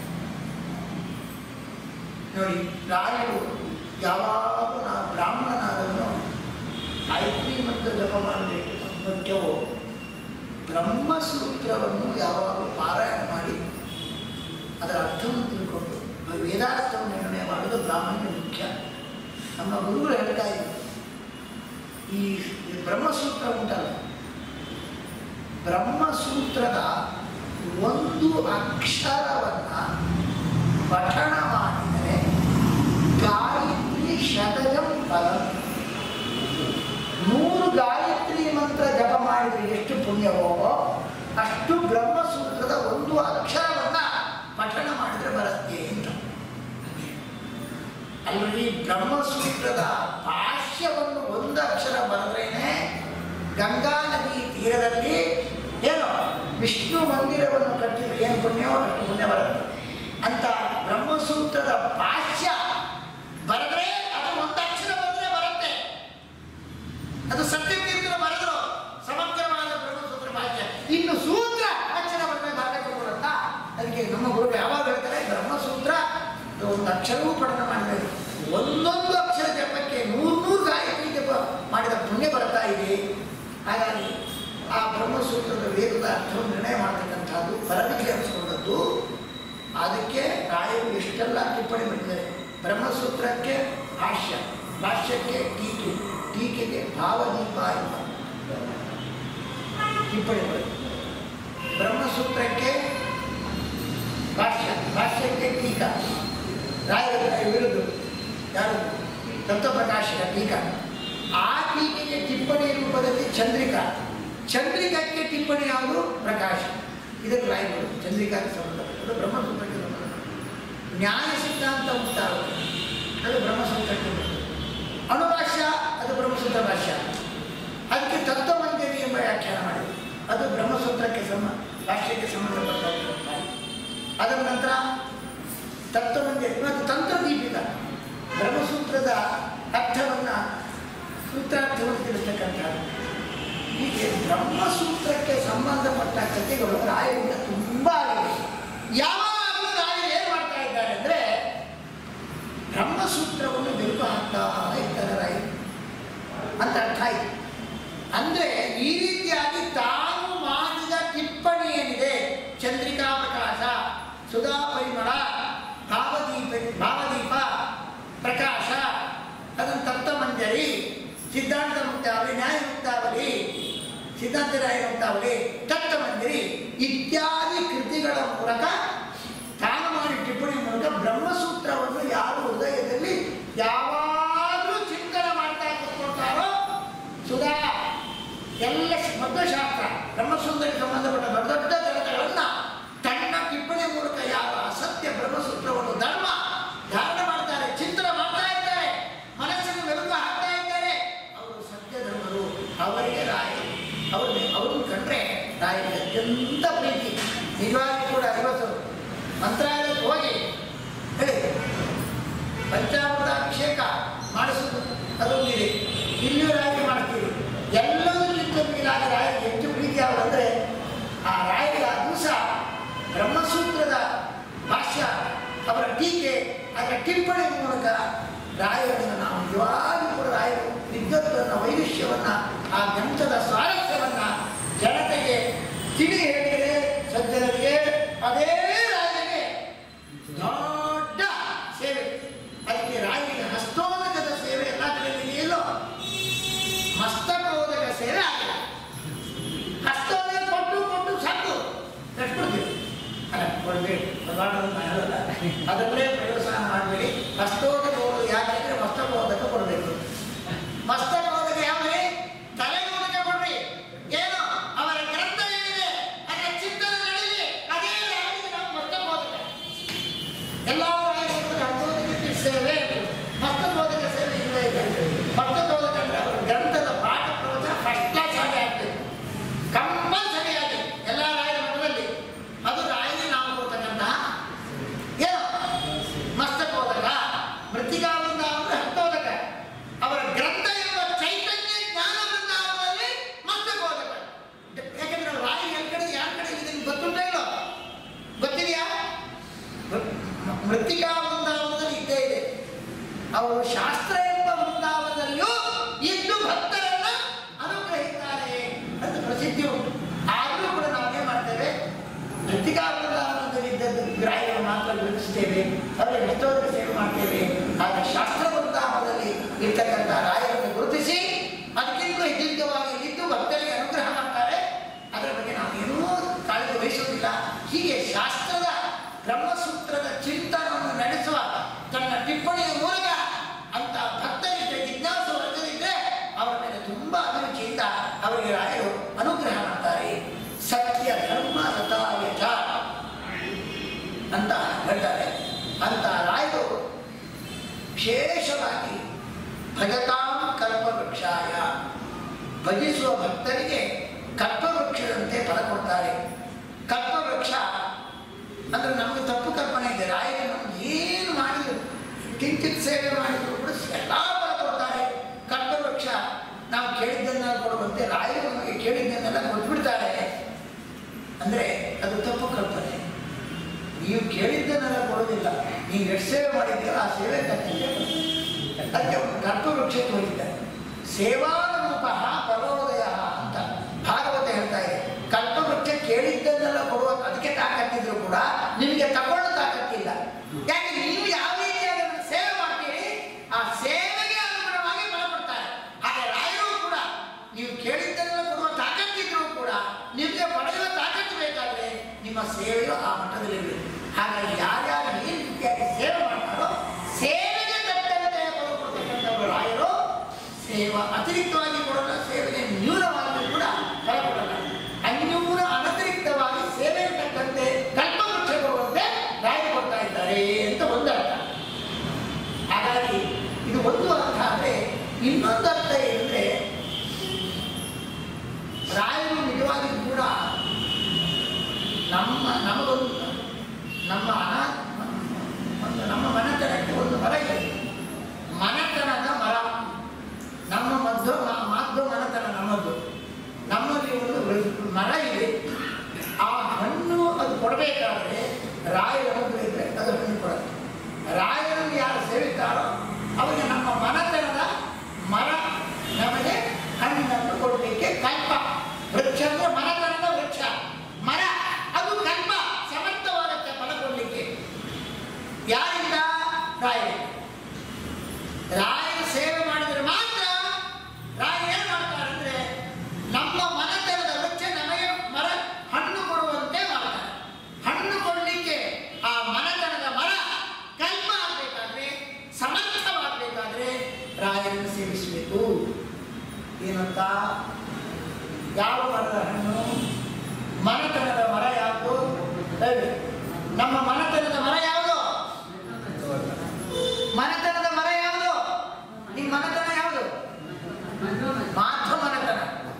[SPEAKER 1] ನೋಡಿ ರಾಯರು ಯಾವಾಗ ನಾವು ಬ್ರಾಹ್ಮಣನಾದವನು ಗಾಯತ್ರಿ ಮಂತ್ರ ಜಪ ಮಾಡಬೇಕು ಮುಖ್ಯವೋ ಬ್ರಹ್ಮಸೂತ್ರವನ್ನು ಯಾವಾಗ ಪಾರಾಯಣ ಮಾಡಿ ಅದರ ಅರ್ಥವನ್ನು ತಿಳ್ಕೊಂಡು ಆ ವೇದಾರ್ಥವನ್ನು ನಿರ್ಣಯ ಮಾಡೋದು ಬ್ರಾಹ್ಮಣ್ಯ ಮುಖ್ಯ ನಮ್ಮ ಗುರುಗಳು ಹೇಳ್ತಾ ಇದ್ರು ಈ ಈ ಬ್ರಹ್ಮಸೂತ್ರ ಉಂಟಲ್ಲ ಬ್ರಹ್ಮಸೂತ್ರದ ಒಂದು ಅಕ್ಷರವನ್ನ ಪಠಣ ಮಾಡಿದರೆ ಗಾಯತ್ರಿ ಶತಜಂ ಫಲ ನೂರು ಗಾಯತ್ರಿ ಮಂತ್ರ ಜಪ ಮಾಡಿದರೆ ಎಷ್ಟು ಪುಣ್ಯವೋ ಅಷ್ಟು ಬ್ರಹ್ಮಸೂತ್ರದ ಒಂದು ಅಕ್ಷರವನ್ನ ಪಠಣ ಮಾಡಿದರೆ ಬರುತ್ತೆ ಅಂತ ಅಲ್ಲಿ ಬ್ರಹ್ಮಸೂತ್ರದ ಭಾಷ್ಯವನ್ನು ಒಂದು ಅಕ್ಷರ ಬರೆದ್ರೇನೆ ಗಂಗಾ ನದಿ ತೀರದಲ್ಲಿ ಏನು ವಿಷ್ಣು ಮಂದಿರವನ್ನು ಕಟ್ಟಿದ್ರೆ ಏನು ಪುಣ್ಯವೋ ಅಷ್ಟು ಪುಣ್ಯ ಬರುತ್ತೆ ಅಂತ ಬ್ರಹ್ಮಸೂತ್ರದ ಭಾಷ್ಯ ಬರೆದ್ರೆ ಅದು ಒಂದು ಅಕ್ಷರ ಬರೆದ್ರೆ ಬರುತ್ತೆ ಅದು ಸತ್ಯತೀರ್ಥರ ಬರೆದ್ರು ಸಮಗ್ರವಾದ ಬ್ರಹ್ಮಸೂತ್ರ ಭಾಷ್ಯ ಇನ್ನು ಸೂತ್ರ ಅಕ್ಷರ ಬರೆದ್ರೆ ಭಾಗಕ್ಕೆ ಬರುತ್ತಾ ಅದಕ್ಕೆ ನಮ್ಮ ಗುರುಗಳು ಯಾವಾಗ ಹೇಳ್ತಾರೆ ಬ್ರಹ್ಮಸೂತ್ರ ಅದು ಒಂದು ಅಕ್ಷರವೂ ಪಠನ ಮಾಡಿದ್ದಾರೆ ಒಂದೊಂದು ಅಕ್ಷರ ಜಪಕ್ಕೆ ನೂರು ನೂರು ಗಾಯತ್ರಿ ಜಪ ಮಾಡಿದ ಪುಣ್ಯ ಬರ್ತಾ ಇದೆ ಹಾಗಾಗಿ ಆ ಬ್ರಹ್ಮಸೂತ್ರದ ವೇದದ ಅರ್ಥವನ್ನು ನಿರ್ಣಯ ಮಾಡ್ತಕ್ಕಂಥದ್ದು ಬರಲಿಕ್ಕೆ ಅನಿಸ್ಕೊಂಡದ್ದು ಅದಕ್ಕೆ ರಾಯರು ಎಷ್ಟೆಲ್ಲ ಟಿಪ್ಪಣಿ ಮಾಡಿದ್ದಾರೆ ಬ್ರಹ್ಮಸೂತ್ರಕ್ಕೆ ಭಾಷ್ಯ ಭಾಷ್ಯಕ್ಕೆ ಟೀಕೆ ಟೀಕೆಗೆ ಭಾವದೀಪ ಎಂಬ ಟಿಪ್ಪಣಿ ಬರುತ್ತೆ ಬ್ರಹ್ಮಸೂತ್ರಕ್ಕೆ ಭಾಷ್ಯ ಭಾಷ್ಯಕ್ಕೆ ಟೀಕಾ ರಾಯರ ವಿರುದ್ಧ ಯಾರು ತತ್ವಪ್ರಕಾಶಕ ಟೀಕಾ ಆ ಟೀಕೆಗೆ ಟಿಪ್ಪಣಿ ರೂಪದಲ್ಲಿ ಚಂದ್ರಿಕಾ ಚಂದ್ರಿಕಕ್ಕೆ ಟಿಪ್ಪಣಿ ಯಾವುದು ಪ್ರಕಾಶ ಇದಕ್ಕೆ ರಾಯರು ಚಂದ್ರಿಕಾಗೆ ಸಂಬಂಧಪಟ್ಟದ್ದು ಬ್ರಹ್ಮಸೂತ್ರಕ್ಕೆ ಸಂಬಂಧಪಟ್ಟದ್ದು ನ್ಯಾಯ ಸಿದ್ಧಾಂತ ಉಂಟಾಗುತ್ತೆ ಅದು ಬ್ರಹ್ಮಸೂತ್ರಕ್ಕೆ ಬರ್ತದೆ. ಅಣುಭಾಷ್ಯ ಅದು ಬ್ರಹ್ಮಸೂತ್ರ ಭಾಷ್ಯ ಅದಕ್ಕೆ ತತ್ವಮಂಜರಿ ಎಂಬ ವ್ಯಾಖ್ಯಾನ ಮಾಡಿದೆ ಅದು ಬ್ರಹ್ಮಸೂತ್ರಕ್ಕೆ ಸಂಬಂಧ ಭಾಷ್ಯಕ್ಕೆ ಸಂಬಂಧಪಟ್ಟ ಅದರ ನಂತರ ತತ್ವಮಂಜರಿ ಮತ್ತು ತಂತ್ರದೀಪಿಕ ಬ್ರಹ್ಮಸೂತ್ರದ ಅರ್ಥವನ್ನು ಸೂತ್ರಾರ್ಥವನ್ನು ತಿಳಿಸ್ತಕ್ಕಂಥದ್ದು ಹೀಗೆ ಬ್ರಹ್ಮಸೂತ್ರಕ್ಕೆ ಸಂಬಂಧಪಟ್ಟ ಕಥೆಗಳು ರಾಯರಿಂದ ತುಂಬ ಆಗಿದೆ ಯಾವಾಗಲೂ ರಾಯರು ಏನು ಮಾಡ್ತಾ ಇದ್ದಾರೆ ಅಂದರೆ ಬ್ರಹ್ಮಸೂತ್ರವನ್ನು ಬೆರುಕು ಹಾಕ್ತಾ ಇರ್ತಾರೆ ರಾಯರು ಅಂತ ಅರ್ಥ ಆಯ್ತು ಅಂದರೆ ಈ ರೀತಿಯಾಗಿ ತಾನು ಮಾಡಿದ ಟಿಪ್ಪಣಿ ಏನಿದೆ ಚಂದ್ರಿಕಾ ಪ್ರಕಾಶ ಸುಧಾ ಪರಿಮಳ ಭಾವದೀಪ ಭಾವದೀಪ ಪ್ರಕಾಶ ಅದನ್ನು ತತ್ವಮಂಜರಿ ಸಿದ್ಧಾಂತ ಮುಕ್ತಾವಳಿ ನ್ಯಾಯ ಮುಕ್ತಾವಳಿ ಸಿದ್ಧಾಂತ ನ್ಯಾಯ ಮುಕ್ತಾವಳಿ ತತ್ವಮಂಜರಿ ಇತ್ಯಾದಿ ಕೃತಿಗಳ ಮೂಲಕ ತಾನು ಮಾಡಿ ಟಿಪ್ಪಣಿ ಮೂಲಕ ಬ್ರಹ್ಮಸೂತ್ರವನ್ನು ಯಾರು ಹೃದಯದಲ್ಲಿ ಯಾವಾಗಲೂ ಚಿಂತನೆ ಮಾಡ್ತಾ ಕೂತ್ಕೊಳ್ತಾರೋ ಸುಧಾ ಎಲ್ಲ ಮಧ್ವಶಾಸ್ತ್ರ ಬ್ರಹ್ಮಸೂತ್ರಕ್ಕೆ ಸಂಬಂಧಪಟ್ಟ ದೊಡ್ಡ ದೊಡ್ಡ ಗ್ರಂಥಗಳನ್ನು ತನ್ನ ಟಿಪ್ಪಣಿ ಮೂಲಕ ಯಾವ ಅಸತ್ಯ ಬ್ರಹ್ಮಸೂತ್ರವನ್ನು ಧರ್ಮ ಧಾರಣ ಮಾಡ್ತಾರೆ ಚಿಂತನೆ ಮಾಡ್ತಾ ಇದ್ದಾರೆ ಮನಸ್ಸನ್ನು ಮೆಲುಕು ಹಾಕ್ತಾ ಇದ್ದಾರೆ ಅವರು ಸತ್ಯ ಧರ್ಮರು ಅವರಿಗೆ ರಾಯ ಅವರು ಅವ್ರನ್ನ ಕಂಡ್ರೆ ರಾಯರಿಗೆ ಅತ್ಯಂತ ಪ್ರೀತಿ ನಿಜವಾಗಿ ಕೂಡ ಇವತ್ತು ಮಂತ್ರಾಲಯಕ್ಕೆ ಹೋಗಿ ಹೇಳಿ ಪಂಚಾಮೃತ ಅಭಿಷೇಕ ಮಾಡಿಸೋದು ಅದೊಂದಿದೆ ಇಲ್ಲಿಯೂ ರಾಯರಿಗೆ ಮಾಡ್ತೀವಿ ಎಲ್ಲದಕ್ಕಿಂತ ಮೀರಾಗಿ ರಾಯರಿಗೆ ಹೆಚ್ಚು ಪ್ರೀತಿ ಯಾವುದು ಅಂದರೆ ಆ ರಾಯರ ಆ ದಿವಸ ಬ್ರಹ್ಮಸೂತ್ರದ ಭಾಷ್ಯ ಅವರ ಟೀಕೆ ಅದರ ಟಿಪ್ಪಣಿ ಮೂಲಕ ರಾಯರನ್ನು ನಾವು ನಿಜವಾಗಿಯೂ ಕೂಡ ರಾಯರು ವಿದ್ವತ್ತನ್ನು ವೈವಿಷ್ಯವನ್ನು ಆ ಗ್ರಂಥದ ಸ್ವಾರಸ್ಯವನ್ನು ಜನತೆಗೆ ತಿಳಿ ಹೇಳಿದರೆ ಸಜ್ಜನರಿಗೆ ಅದೇ ರಾಯರಿಗೆ ದೊಡ್ಡ ಸೇವೆ ಅದಕ್ಕೆ ರಾಯರಿಗೆ ಹಸ್ತೋದಕದ ಸೇವೆ ಎಲ್ಲ ಕಡೆಯಲ್ಲಿ ಎಲ್ಲೋ ಮಸ್ತಕೋದಕ ಸೇವೆ ಆಗಿದೆ ಹಸ್ತೋದಕ ಕೊಟ್ಟು ಕೊಟ್ಟು ಸಾಕು ಎಷ್ಟು ಕೊಡ್ತೀವಿ ಅಲ್ಲ ಕೊಡಬೇಡಿ ಮಾಡೋದು ಹೇಳಲ್ಲ ಅದರಲ್ಲೇ ಪ್ರಯೋಜನ ಮಾಡಬೇಡಿ ಹಸ್ತೋದಕ ಹೋಗೋದು ಯಾಕಂದ್ರೆ ಮಸ್ತಕೋದಕ ಕೊಡಬೇಕು ಮಸ್ತಕೋದಕ ಯಾವ್ರಿ ತಲೆಗೋದಕ ಕೊಡ್ರಿ ಏನು ಅವರ ಗ್ರಂಥ ಏನಿದೆ ಅದರ ಚಿಂತನೆ ನಡೀಲಿ ಅದೇ ರಾಯರಿಗೆ ನಾವು ಮಸ್ತಕೋದಕ ಎಲ್ಲ ರಾಯರಿಗೆ ಹಸ್ತೋದಕಕ್ಕೆ ಸೇವೆ ಮಸ್ತಕೋದಕ ಸೇವೆ ಇಲ್ಲೇ ಇದೆ ಮಸ್ತಕೋದಕ ಅಂದ್ರೆ ಅವರ ಗ್ರಂಥದ ಪಾಠ ಪ್ರವಚನ ಫಸ್ಟ್ ಕ್ಲಾಸ್ ಆಗಿ ಆಗ್ತದೆ ಕಂಪಲ್ಸರಿ ಆಗಿ ಎಲ್ಲ ರಾಯರ ಮಠದಲ್ಲಿ ಅದು ರಾಯರಿಗೆ ನಾವು ಕೊಡ್ತಕ್ಕಂತಹ ಏನು ಮಸ್ತಕೋದಕ ಮೃತ್ತಿಕಾ ವೃಂದಾವನ ಹಸ್ತೋದಕ ಅವರ ಗ್ರಂಥ ಎಂಬ ಚೈತನ್ಯ ಜ್ಞಾನ ವೃಂದಾವನದಲ್ಲಿ ಮಸ್ತಕೋದಕ ಯಾಕಂದ್ರೆ ಅವ್ರು ರಾಯ ಎಲ್ಲ ಕಡೆ ಯಾರ ಕಡೆ ಇದೆ ನಿಮ್ಗೆ ಗೊತ್ತುಂಟ ಇಲ್ಲೋ ಗೊತ್ತಿದೆಯಾ ಮೃತ್ತಿಕಾ ವೃಂದಾವನದಲ್ಲಿ ಇದ್ದೇ ಇದೆ ಅವರು ಶಾಸ್ತ್ರ ಎಂಬ ವೃಂದಾವನದಲ್ಲಿಯೂ ಇದ್ದು ಭಕ್ತರನ್ನ ಅನುಗ್ರಹಿದ್ದಾರೆ ಅಂತ ಪ್ರಸಿದ್ಧಿ ಉಂಟು ಆದರೂ ಕೂಡ ನಾವೇನ್ ಮಾಡ್ತೇವೆ ಮೃತ್ತಿಕಾ ವೃಂದಾವನದಲ್ಲಿ ಇದ್ದದ್ದು ಗ್ರಾಹ್ಯ ಮಾತ್ರ ಗುರುತಿಸ್ತೇವೆ ಅವರಿಗೆ ಎಷ್ಟೋದಕ್ಕೆ ಸೇವೆ ಮಾಡ್ತೇವೆ ಆಗ ಶಾಸ್ತ್ರ ವೃಂದಾವನದಲ್ಲಿ ಇರ್ತಕ್ಕಂಥ ರಾಯರನ್ನು ಗುರುತಿಸಿ ಅದಕ್ಕಿಂತ ದೀರ್ಘವಾಗಿ ಇದ್ದು ಭಕ್ತರಿಗೆ ಅನುಗ್ರಹ ಮಾಡ್ತಾರೆ ಅದರ ಬಗ್ಗೆ ನಾವೇನೂ ಕಾಳಜಿ ವಹಿಸುವುದಿಲ್ಲ ಹೀಗೆ ಶಾಸ್ತ್ರದ ಬ್ರಹ್ಮಸೂತ್ರದ ಚಿಂತನವನ್ನು ನಡೆಸುವ ತನ್ನ ಟಿಪ್ಪಣಿಯ ಮೂಲಕ ಅಂತ ಭಕ್ತರಿದ್ದರೆ ಜಿಜ್ಞಾಸು ವರ್ಗದಿದ್ದರೆ ಅವರ ಮೇಲೆ ತುಂಬ ಅಭಿರುಚಿಯಿಂದ ಅವರಿಗೆ ರಾಯರು ಅನುಗ್ರಹ ಮಾಡ್ತಾರೆ ಸತ್ಯ ಧರ್ಮ ರಥಾಯ ಚ ಅಂತ ಹೇಳ್ತಾರೆ ಅಂತ ರಾಯರು ವಿಶೇಷವಾಗಿ ಭಜತಾಂ ಕಲ್ಪವೃಕ್ಷಾಯ ಭಜಿಸುವ ಭಕ್ತರಿಗೆ ಕಲ್ಪವೃಕ್ಷದಂತೆ ಫಲ ಕೊಡ್ತಾರೆ ಕಲ್ಪವೃಕ್ಷ ಅಂದ್ರೆ ನಮಗೆ ತಪ್ಪು ಕಲ್ಪನೆ ಇದೆ ರಾಯರು ನಮ್ಗೆ ಏನು ಮಾಡಿದ್ರು ಕಿಂಚಿತ್ ಸೇವೆ ಮಾಡಿದ್ರು ಕೂಡ ಎಲ್ಲ ಫಲ ಕೊಡ್ತಾರೆ ಕಲ್ಪವೃಕ್ಷ ನಾವು ಕೇಳಿದ್ದನ್ನೆಲ್ಲ ಕೊಡುವಂತೆ ರಾಯರು ನಮಗೆ ಕೇಳಿದ್ದನ್ನೆಲ್ಲ ಕೊಟ್ಬಿಡ್ತಾರೆ ಅಂದ್ರೆ ಅದು ತಪ್ಪು ಕಲ್ಪನೆ ನೀವು ಕೇಳಿದ್ದನ್ನೆಲ್ಲ ಕೊಡೋದಿಲ್ಲ ನೀವು ಎಷ್ಟು ಸೇವೆ ಮಾಡಿದ್ದೀರೋ ಆ ಸೇವೆ ತಕ್ಕಂತೆ ಅದಕ್ಕೆ ಒಂದು ಕಲ್ಪವೃಕ್ಷಕ್ಕೆ ಹೋಗಿದ್ದಾರೆ ಸೇವಾರೂಪ ಪರೋದಯ ಅಂತ ಭಾಗವತ ಹೇಳ್ತಾ ಇದೆ ಕಲ್ಪವೃಕ್ಷ ಕೇಳಿದ್ದನ್ನೆಲ್ಲ ಕೊಡುವ ಅದಕ್ಕೆ ತಾಕತ್ತಿದ್ರು ಕೂಡ ನಿಮಗೆ ತಗೊಳ್ಳೋ ತಾಕತ್ತಿಲ್ಲ ಯಾಕೆ ನೀವು ಯಾವ ರೀತಿಯಾಗಿ ಅದನ್ನು ಸೇವೆ ಮಾಡ್ತೀರಿ ಆ ಸೇವೆಗೆ ಅನುಗುಣವಾಗಿ ಫಲ ಕೊಡ್ತಾರೆ ಹಾಗೆ ರಾಯರು ಕೂಡ ನೀವು ಕೇಳಿದ್ದನ್ನೆಲ್ಲ ಕೊಡುವ ತಾಕತ್ತಿದ್ರು ಕೂಡ ನಿಮಗೆ ಪಡೆಯುವ ತಾಕತ್ತು ಬೇಕಾದ್ರೆ ನಿಮ್ಮ ಸೇವೆಯು ಆ ಮಟ್ಟದಲ್ಲಿ ಹಾಗಾಗಿ ಯಾರ್ಯಾರು ಏನು ರೀತಿಯಾಗಿ ಸೇವೆ ಮಾಡ್ತಾರೋ ಸೇವೆಗೆ ತಕ್ಕಂತೆ ಫಲ ಕೊಡ್ತಕ್ಕಂಥವ್ರು ರಾಯರು ಸೇವಾ ಅತಿರಿಕ್ತವಾಗಿ ಕೊಡಲ್ಲ ಸೇವೆಗೆ ನ್ಯೂನವಾಗಿ ಕೂಡ ಫಲ ಕೊಡಲ್ಲ ಅನ್ಯೂನ ಅನತಿರಿಕ್ತವಾಗಿ ಸೇವೆಗೆ ತಕ್ಕಂತೆ ಕಲ್ಪವೃಕ್ಷ ಕೊಡುವಂಥ ರಾಯರಿಗೆ ರಾಯರ ಸೇವೆ ಮಾಡಿದ್ರೆ ಮಾತ್ರ ರಾಯರು ಏನು ಮಾಡ್ತಾರೆ ಅಂದ್ರೆ ನಮ್ಮ ಮನೆತನದ ವೃಕ್ಷ ನಮಗೆ ಮರ ಹಣ್ಣು ಕೊಡುವಂತೆ ಮಾಡ್ತಾರೆ ಹಣ್ಣು ಕೊಡಲಿಕ್ಕೆ ಆ ಮನೆತನದ ಮರ ಕಲ್ಪ ಆಗಬೇಕಾದ್ರೆ ಸಮರ್ಥವಾಗಬೇಕಾದ್ರೆ ರಾಯರನ್ನು ಸೇವಿಸಬೇಕು ಏನಂತ ಯಾವ ಮರದ ಹಣ್ಣು ಮನೆತನದ ಮರ ಯಾವುದು ಹೇಳಿ ನಮ್ಮ ಮನೆತನದ ಮರ ಯಾವುದು ಮನೆತನದ ಮರ ಯಾವುದು ನಿಮ್ಮ ಮನೆತನ ಯಾವುದು ಮಾಧ್ವ ಮನೆತನ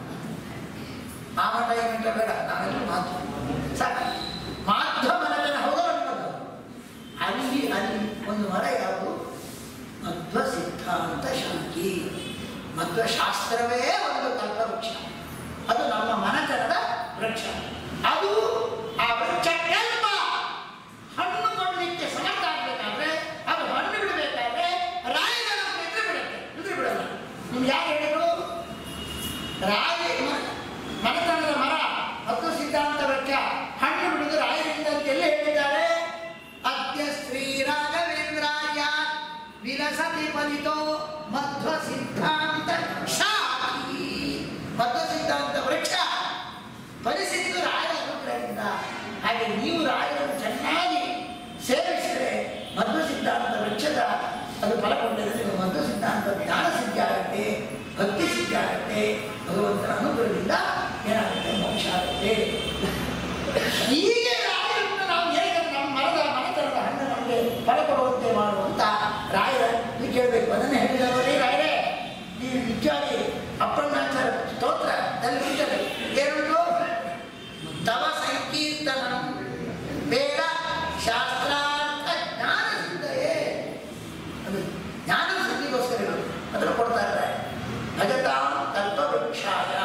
[SPEAKER 1] ಆ ಮಠ ಈ ಮಠ ಬೇಡ ನಾವೆಲ್ಲ ಮಾಧ್ವ ಸಾಕು ಮಾಧ್ವ ಮನೆತನ ಹೌದೋ ನಿಮ್ಮದು ಅಲ್ಲಿ ಅಲ್ಲಿ ಒಂದು ಮರ ಯಾವುದು ಮಧ್ವ ಸಿದ್ಧಾಂತ ಶಾಂತಿ ಮಧ್ವ ಶಾಸ್ತ್ರವೇ ಒಂದು ಕಲ್ಪವೃಕ್ಷ ಅದು ನಮ್ಮ ಮನೆತನದ ವೃಕ್ಷ ಅದು ಆ ವೃಕ್ಷ ಕಲ್ಪ ಹಣ್ಣು ಕೊಡಲಿಕ್ಕೆ ಸಮರ್ಥ ಆಗ್ಬೇಕಾದ್ರೆ ಅದು ಹಣ್ಣು ಬಿಡಬೇಕಾದ್ರೆ ರಾಯನ ಎದುರು ಬಿಡುತ್ತೆ ಎದುರು ಬಿಡಲ್ಲ ನಿಮ್ಗೆ ಯಾರು ಹೇಳಿದ್ರು ರಾಯ ಮ- ಮನೆತನದ ಮರ ಮತ್ತು ಸಿದ್ಧಾಂತ ವೃಕ್ಷ ಹಣ್ಣು ಬಿಡುವುದು ರಾಯರಿಂದ ಅಂತ ಎಲ್ಲಿ ಹೇಳಿದ್ದಾರೆ ಅದ್ಯ ಶ್ರೀ ರಾಘವೇಂದ್ರಾಯ ವಿಲಸತಿ ಫಲಿತೋ ಮಧ್ವ ಸಿದ್ಧಾಂತ ಶಾಖಿ ಮಧ್ವ ಸಿದ್ಧಾಂತ ವೃಕ್ಷ ಫಲಿಸಿದ್ದು ರಾಯರ ಅನುಗ್ರಹದಿಂದ ಹಾಗೆ ನೀವು ರಾಯರನ್ನು ಚೆನ್ನಾಗಿ ಸೇವಿಸಿದರೆ ಮಧ್ವ ಸಿದ್ಧಾಂತ ವೃಕ್ಷದ ಅದು ಫಲಗೊಂಡಿದ್ರೆ ನಿಮ್ಮ ಮಧ್ವ ಸಿದ್ಧಾಂತ ಜ್ಞಾನ ಸಿದ್ಧಿ ಆಗುತ್ತೆ ಭಕ್ತಿ ಸಿದ್ಧಿ ಆಗುತ್ತೆ ಭಗವಂತನ ಅನುಗ್ರಹದಿಂದ ಏನಾಗುತ್ತೆ ಮೋಕ್ಷ ಆಗುತ್ತೆ ಹೀಗೆ ರಾಯರನ್ನು ನಾವು ಹೇಗೆ ನಮ್ಮ ಮರದ ಮನೆತನದ ಹಣ್ಣು ನಮಗೆ ಫಲ ಕೊಡುವಂತೆ ಮಾಡುವಂತ ರಾಯರ ನೀವು ಕೇಳಬೇಕು ಅದನ್ನೇ ಹೇಳಿದವರೇ ರಾಯರೇ ನೀವು ನಿಜವಾಗಿ ಅಪ್ಪಣ್ಣಾಚಾರ ಸ್ತೋತ್ರ ತಲುಪಿದ್ದಾರೆ ಎರಡು ತವ ಸಂಕೀರ್ತನ ವೇದ ಶಾಸ್ತ್ರಾರ್ಥ ಜ್ಞಾನ ಸಿದ್ಧಯೇ ಅದು ಜ್ಞಾನ ಸಿದ್ಧಿಗೋಸ್ಕರ ಇರೋದು ಅದನ್ನು ಕೊಡ್ತಾ ಇದ್ದಾರೆ ಭಜತಾಂ ಕಲ್ಪವೃಕ್ಷಾಯ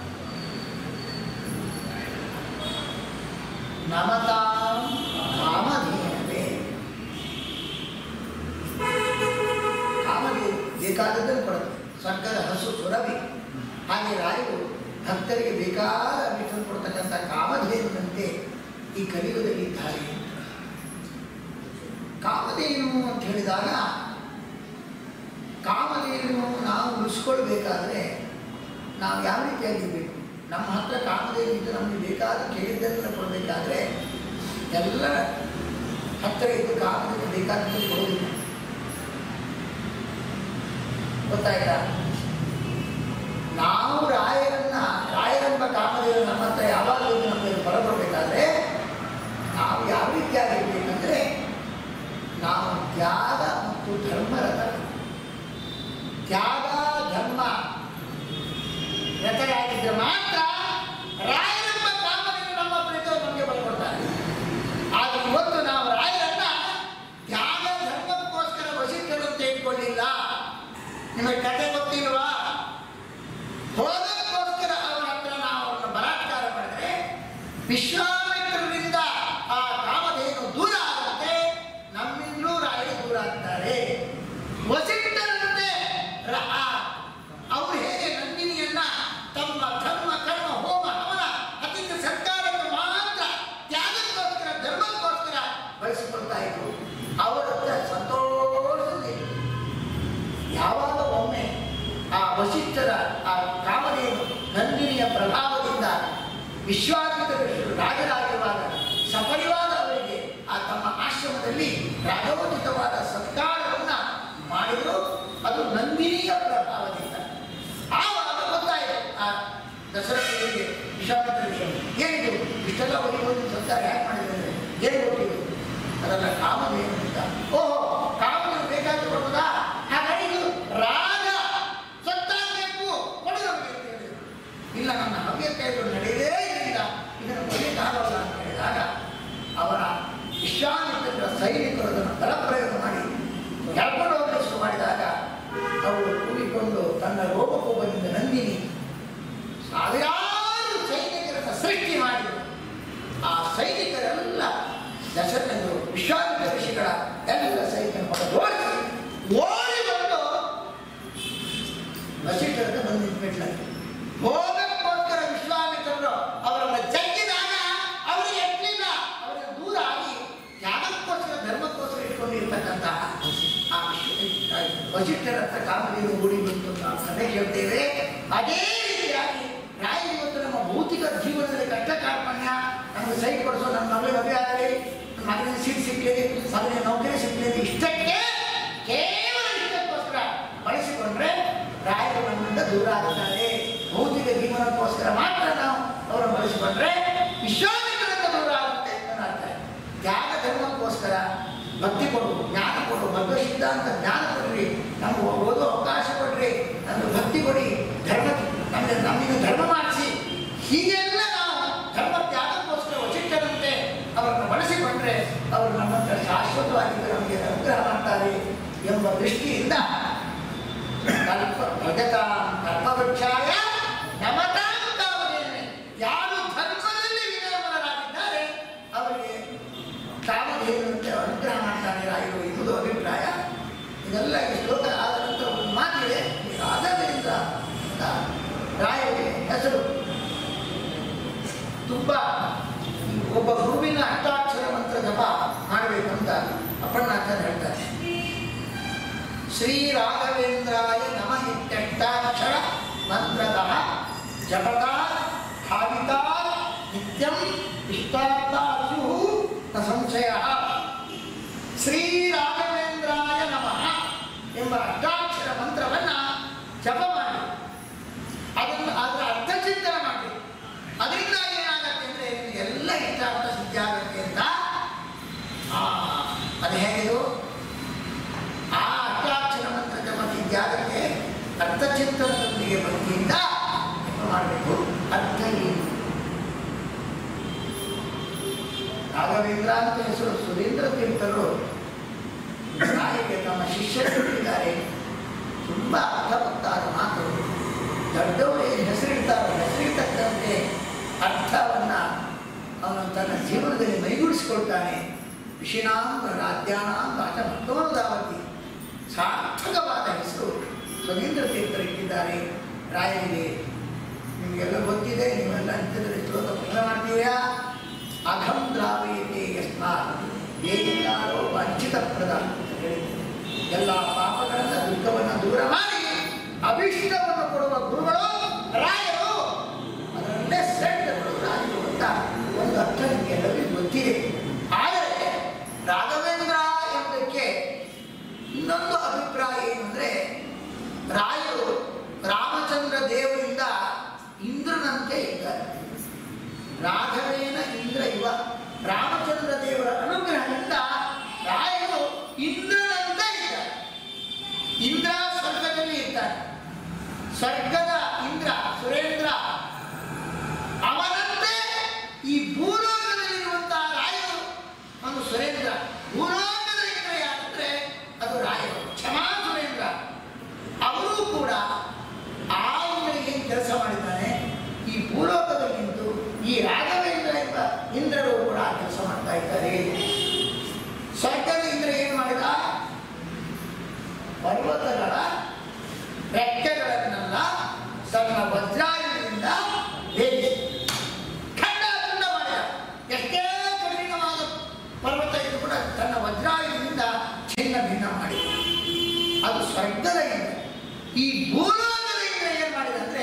[SPEAKER 1] ನಮತಾಂ ಕಾಮಧೇನವೇ ಕಾಮಧೇನು ಬೇಕಾದದ್ದನ್ನು ಕೊಡುತ್ತೆ ಸ್ವರ್ಗದ ಹಸು ಸುರಭಿ ಹಾಗೆ ರಾಯರು ಭಕ್ತರಿಗೆ ಬೇಕಾದ ಅಭಿಷೇಕ ಕೊಡ್ತಕ್ಕಂಥ ಕಾಮಧೇನುವಂತೆ ಈ ಕಲಿಯುಗದಲ್ಲಿ ಇದ್ದಾರೆ ಕಾಮಧೇನು ಅಂತ ಹೇಳಿದಾಗ ಕಾಮಧೇನು ನಾವು ಉಳಿಸ್ಕೊಳ್ಬೇಕಾದ್ರೆ ನಾವು ಯಾವ ರೀತಿಯಾಗಿರ್ಬೇಕು ನಮ್ಮ ಹತ್ರ ಕಾಮಧೇನು ಇದ್ದು ನಮಗೆ ಬೇಕಾದ ಕೇಳಿದ್ದನ್ನು ಕೊಡಬೇಕಾದ್ರೆ ಎಲ್ಲ ಹತ್ತಿರ ಇದ್ದು ಕಾಮಧೇನು ಬೇಕಾದದ್ದು ಕೊಡೋದಿಲ್ಲ ಗೊತ್ತಾಯ್ತಾ ನಾವು ರಾಯರನ್ನ ರಾಯರೆಂಬ ಕಾಮಧೇನು ನಮ್ಮ ಹತ್ರ ಯಾವಾಗಲೂ ನಮಗೆ ಹೊರಬರಬೇಕಾದ್ರೆ ನಾವು ಯಾವ ರೀತಿಯಾಗಿರ್ಬೇಕಂದ್ರೆ ನಾವು ತ್ಯಾಗ ಮತ್ತು ಧರ್ಮರಥ ತ್ಯಾಗ ಧರ್ಮ ರಥರಾಗಿದ್ದರೆ ಮಾತ್ರ ರಾಯರೆಂಬ ಕಾಮಧೇನು ನಮ್ಮ ಪ್ರೀತಿಯು ನಮಗೆ ಬರ್ಕೊಡ್ತಾರೆ ಆದರೆ ಇವತ್ತು ನಾವು ರಾಯರನ್ನ ತ್ಯಾಗ ಧರ್ಮಕ್ಕೋಸ್ಕರ ವಶಿಷ್ಠರು ಅಂತ ಇಟ್ಕೊಳ್ಳಿಲ್ಲ ನಿಮಗೆ ಕತೆ ಗೊತ್ತಿಲ್ವಾ ಹೋದಕ್ಕೋಸ್ಕರ ಅವರ ಹತ್ರ ನಾವು ಅವರನ್ನು ಬಲಾತ್ಕಾರ ಮಾಡಿದ್ರೆ ವಿಶ್ವಾಮಿತ್ರರಿಂದ ಆ ಕಾಮಧೇನು ದೂರ ಆಗುತ್ತೆ ನಮ್ಮಿಂದಲೂ ರಾಯರು ದೂರ ಆಗ್ತಾರೆ ವಸಿಷ್ಠರಂತೆ ರ- ಆ ಅವರು ಹೇಗೆ ನಂದಿನಿಯನ್ನ ತಮ್ಮ ಧರ್ಮ ಕರ್ಮ ಹೋಮ ಹವನ ಅತಿಥಿ ಸರ್ಕಾರಕ್ಕೆ ಮಾತ್ರ ತ್ಯಾಗಕ್ಕೋಸ್ಕರ ಧರ್ಮಕ್ಕೋಸ್ಕರ ಬಳಸಿಕೊಳ್ತಾ ಇದ್ರು ಅವರ ಹತ್ರ ಸಂತೋಷದಲ್ಲಿ ಯಾವಾಗ ಒಮ್ಮೆ ಆ ವಶಿಷ್ಠರ ಆ ಕಾಮಧೇನು ನಂದಿನಿಯ ಪ್ರಭಾವದಿಂದ ವಿಶ್ವಾಮಿತ್ರರು ರಾಜರಾಗಿರುವಾಗ ಸಪರಿವಾದ ಅವರಿಗೆ ಆ ತಮ್ಮ ಆಶ್ರಮದಲ್ಲಿ ರಾಜೋಚಿತವಾದ ಸತ್ಕಾರವನ್ನ ಮಾಡಿದ್ರು ಅದು ನಂದಿನಿಯ ಪ್ರಭಾವದಿಂದ ಆವಾಗ ಗೊತ್ತಾಯಿತು ಆ ದಸರಥರಿಗೆ ವಿಶ್ವಾಮಿತ್ರರಿಗೆ ಏನಿದು ಇಷ್ಟೆಲ್ಲ ಹೋಗಿ ಹೋಗಿ ಸತ್ಕಾರ ಯಾಕೆ ಮಾಡಿದ್ದಾರೆ ಏನು ಗೊತ್ತಿದೆ ಅದೆಲ್ಲ ಕಾಮಧೇನು ಅಂತ ಓಹೋ ಕಾಮಧೇನು ಬೇಕಾದ್ರೆ ಕೊಡ್ಬೋದಾ ಹಾಗಾದ್ರೆ ಇದು ರಾಜ ಸತ್ತಾಗಬೇಕು ಕೊಡು ನಮಗೆ ಅಂತ ಹೇಳಿದ್ರು. ಇಲ್ಲ ನನ್ನ ಹವ್ಯತೆಗಳು ನಡೆಯಲೇ ಇರಲಿಲ್ಲ ಇದನ್ನು ಕೊಡಲಿಕ್ಕಾಗಲ್ಲ ಅಂತ ಹೇಳಿದಾಗ ಅವರ ವಿಶ್ವಾಮಿತ್ರ ಸೈನಿಕರು ಅದನ್ನು ಬಲಪ್ರಯೋಗ ಮಾಡಿ ಎಳ್ಕೊಂಡು ಹೋಗಲು ಶುರು ಮಾಡಿದಾಗ ಅವರು ಕೂಡಿಕೊಂಡು ತನ್ನ ರೋಮಕೋಪದಿಂದ ನಂದಿನಿ ಸಾವಿರಾರು ಸೈನಿಕರನ್ನು ಸೃಷ್ಟಿ ಮಾಡಿದರು ಆ ಸೈನಿಕರೆಲ್ಲ ದಶರಥರು ವಿಶ್ವಾಮಿತ್ರ ಋಷಿಗಳ ಎಲ್ಲ ಸೈನಿಕರ ಓಡಿಸಿ ಓಡಿ ಬಂದು ವಶಿಷ್ಠರನ್ನು ಬಂದು ನಿಂತ್ಬಿಟ್ಲಾರೆ ಹೋಗಕ್ಕೋಸ್ಕರ ವಿಶ್ವಾಮಿತ್ರರು ಅವರನ್ನ ಜಗ್ಗಿದಾಗ ಅವರಿಗೆ ಎಟ್ಟಲಿಲ್ಲ ಅವರ ದೂರ ಆಗಿ ತ್ಯಾಗಕ್ಕೋಸ್ಕರ ಧರ್ಮಕ್ಕೋಸ್ಕರ ಇಟ್ಕೊಂಡಿರ್ತಕ್ಕಂತಹ ವಶಿಷ್ಠರ ಹತ್ರ ಕಾಮಧೇನು ಓಡಿ ಬಂತು ನಾವು ಕಥೆ ಕೇಳ್ತೇವೆ ಅದೇ ರೀತಿಯಾಗಿ ರಾಯ ಇವತ್ತು ನಮ್ಮ ಭೌತಿಕ ಜೀವನದಲ್ಲಿ ಕಷ್ಟ ಕಾರ್ಪಣ್ಯ ನಮಗೆ ಸೈಟ್ ಕೊಡಿಸೋ ನನ್ನ ಮಗಳು ಮದುವೆ ಆಗಲಿ ನನ್ನ ಮಗನಿಗೆ ಸೀಟ್ ಸಿಕ್ಕಲಿ ಮಗನಿಗೆ ನೌಕರಿ ಸಿಕ್ಕಲಿ ಅಂತ ಇಷ್ಟಕ್ಕೆ ಕೇವಲ ಇಷ್ಟಕ್ಕೋಸ್ಕರ ಬಳಸಿಕೊಂಡ್ರೆ ರಾಯರು ನಮ್ಮಿಂದ ದೂರ ಆಗುತ್ತಾರೆ ಭೌತಿಕ ಜೀವನಕ್ಕೋಸ್ಕರ ಮಾತ್ರ ನಾವು ಅವರನ್ನು ಬಳಸಿಕೊಂಡ್ರೆ ವಿಶ್ವಾಮಿತ್ರರಿಂದ ದೂರ ಆಗುತ್ತೆ ಅಂತ ಅರ್ಥ ತ್ಯಾಗ ಧರ್ಮಕ್ಕೋಸ್ಕರ ಭಕ್ತಿ ಕೊಡು ಜ್ಞಾನ ಕೊಡು ಭಗವ ಸಿದ್ಧಾಂತ ಜ್ಞಾನ ಕೊಡ್ರಿ ನಮ್ಗೆ ಓದೋ ಅವಕಾಶ ಕೊಡ್ರಿ ನಮ್ಗೆ ಭಕ್ತಿ ಕೊಡಿ ಧರ್ಮ ನಮಗೆ ನಮ್ಮಿಂದ ಧರ್ಮ ಮಾಡಿಸಿ ಹೀಗೆಲ್ಲ ನಾವು ಧರ್ಮ ತ್ಯಾಗಕ್ಕೋಸ್ಕರ ವಚಿಷ್ಠರಂತೆ ಅವರನ್ನು ಬಳಸಿಕೊಂಡ್ರೆ ಅವರು ನಮ್ಮ ಹತ್ರ ಶಾಶ್ವತವಾಗಿ ನಮಗೆ ಅನುಗ್ರಹ ಮಾಡ್ತಾರೆ ಎಂಬ ದೃಷ್ಟಿಯಿಂದ ಕಲ್ಪ ಭಜತಾಂ ಕಲ್ಪವೃಕ್ಷಾಯ ನಮತಾಂ ಕಾಮಧೇನುವೆ. ಯಾರು ಧರ್ಮದಲ್ಲಿ ವಿನಯಮನರಾಗಿದ್ದಾರೆ ಅವರಿಗೆ ಕಾಮಧೇನುವಂತೆ ಅನುಗ್ರಹ ಮಾಡ್ತಾನೆ ರಾಯರು ಎಂಬುದು ಅಭಿಪ್ರಾಯ ಇದೆಲ್ಲ ಈ ಶ್ಲೋಕ ಆದ ನಂತರ ಒಂದು ಮಾತಿದೆ ಈ ರಾಘವೇಂದ್ರ ಅಂತ ರಾಯರಿಗೆ ಹೆಸರು ತುಂಬ ಒಬ್ಬ ಗುರುವಿನ ಅಷ್ಟಾಕ್ಷರ ಮಂತ್ರ ಜಪ ಮಾಡಬೇಕಂತ ಅಪ್ಪಣ್ಣಾಚಾರ್ಯ ಹೇಳ್ತಾರೆ ಶ್ರೀ ರಾಘವೇಂದ್ರಾಯ ನಮಃ ಇತ್ಯಷ್ಟಾಕ್ಷರ ಮಂತ್ರತಃ ಜಪತಾ ಭಾವಿತಾ ನಿತ್ಯಂ ಇಷ್ಟಾರ್ಥಾಸು ನ ಸಂಶಯ ಶ್ರೀ ರಾಘವೇಂದ್ರಾಯ ನಮಃ ಎಂಬ ಅಷ್ಟಾಕ್ಷರ ಮಂತ್ರವನ್ನ ಜಪ ಮಾಡಿ ಅದನ್ನು ಅದರ ಅರ್ಥ ಚಿಂತನೆ ಮಾಡಿ ಅದರಿಂದ ಏನಾಗತ್ತೆ ಅಂದ್ರೆ ನಿಮಗೆ ಎಲ್ಲ ಇಷ್ಟಾರ್ಥ ಸಿದ್ಧಿ ಆಗುತ್ತೆ ಅಂತ ಆ, ಅದು ಹೇಗಿದು ಆ ಅಷ್ಟಾಕ್ಷರ ಮಂತ್ರ ಜಪ ಸಿದ್ಧಿಯಾಗಕ್ಕೆ ಅರ್ಥಚಿಂತನದೊಂದಿಗೆ ಭಕ್ತಿಯಿಂದ ಜಪ ಮಾಡಬೇಕು ಅರ್ಥ ಏನು ರಾಘವೇಂದ್ರ ಅಂತ ಹೆಸರು ಸುರೇಂದ್ರ ತೀರ್ಥರು ರಾಯರಿಗೆ ತಮ್ಮ ಶಿಷ್ಯರು ಕೊಟ್ಟಿದ್ದಾರೆ ತುಂಬ ಅರ್ಥವತ್ತಾದ ಮಾತು ದೊಡ್ಡವರು ಏನು ಹೆಸರಿಡ್ತಾರೋ ಹೆಸರಿರ್ತಕ್ಕಂತೆ ಅರ್ಥವನ್ನ ಅವನು ತನ್ನ ಜೀವನದಲ್ಲಿ ಮೈಗೂಡಿಸಿಕೊಳ್ತಾನೆ ವಿಷಿನಾಂ ರಾಜ್ಯಾನಾಂ ರಾಜ ಭಕ್ತವನುದಾವತಿ ಸಾರ್ಥಕವಾದ ಹೆಸರು ಸ್ವತಂತ್ರ ತೀರ್ಥರು ಇಟ್ಟಿದ್ದಾರೆ ರಾಯರಿಗೆ ನಿಮಗೆಲ್ಲ ಗೊತ್ತಿದೆ ನೀವೆಲ್ಲ ನಿತ್ಯದಲ್ಲಿ ಶ್ಲೋಕ ಪುನಃ ಮಾಡ್ತೀರಾ ಅಘಂ ದ್ರಾವಯತೆ ಯಸ್ಮಾತ್ ಏನಿಲ್ಲಾರೋ ವಂಚಿತ ಪ್ರದ ಅಂತ ಹೇಳಿದ್ರು ಎಲ್ಲ ಪಾಪಗಳನ್ನ ದುಃಖವನ್ನು ದೂರ ಮಾಡಿ ಅಭಿಷ್ಟವನ್ನು ಕೊಡುವ ಗುರುಗಳು ರಾಯರು ಅದರಲ್ಲೇ ಶ್ರೇಷ್ಠಗಳು ರಾಜರು ಅಂತ ಒಂದು ಅರ್ಥ ನಿಮಗೆಲ್ಲರಿಗೂ ಗೊತ್ತಿದೆ ಆದರೆ ರಾಘವೇಂದ್ರ ಎಂಬುದಕ್ಕೆ ಇನ್ನೊಂದು ಅಭಿಪ್ರಾಯ ಏನು ಅಂದರೆ ರಾಯರು ರಾಮಚಂದ್ರ ದೇವರಿಂದ ಇಂದ್ರನಂತೆ ಇದ್ದಾರೆ ರಾಘವೇನ ಇಂದ್ರ ಇವ ರಾಮಚಂದ್ರ ದೇವರ ಅನುಗ್ರಹದಿಂದ ರಾಯರು ಇಂದ್ರನಂತೆ ಇದ್ದಾರೆ ಇಂದ್ರ ಸ್ವರ್ಗದಲ್ಲಿ ಇದ್ದಾನೆ ಸ್ವರ್ಗದ ಇಂದ್ರ ಸುರೇಂದ್ರ ಅವನಂತೆ ಈ ಭೂಲೋಕದಲ್ಲಿರುವಂತಹ ರಾಯರು ಒಂದು ಸುರೇಂದ್ರ ಭೂಲೋಕದ ಇಂದ್ರ ಯಾರಂದ್ರೆ ಅದು ರಾಯರು ಕ್ಷಮಾ ಸುರೇಂದ್ರ ಅವರೂ ಕೂಡ ಆ ಇಂದ್ರನಿಗೆ ಕೆಲಸ ಮಾಡಿದ್ದಾನೆ ಈ ಭೂಲೋಕದಲ್ಲಿ ನಿಂತು ಈ ರಾಘವೇಂದ್ರ ಎಂಬ ಇಂದ್ರರು ಕೂಡ ಕೆಲಸ ಮಾಡ್ತಾ ಇದ್ದಾರೆ ಸ್ವರ್ಗದ ಇಂದ್ರ ಏನು ಮಾಡಿದ ಪರ್ವತಗಳ ರೆಕ್ಕೆಗಳನ್ನೆಲ್ಲ ತನ್ನ ವಜ್ರಾಯುಧದಿಂದ ಭೇದಿಸಿ ಖಂಡ ಖಂಡ ಮಾಡಿದ ಎಷ್ಟೇ ಕಠಿಣವಾದ ಪರ್ವತ ಇದ್ದು ಕೂಡ ತನ್ನ ವಜ್ರಾಯುಧದಿಂದ ಛಿನ್ನ ಭಿನ್ನ ಮಾಡಿದ ಅದು ಸ್ವರ್ಗದ ಇಂದ್ರ ಈ ಭೂಲೋಕದ ಇಂದ್ರ ಏನು ಮಾಡಿದಂದ್ರೆ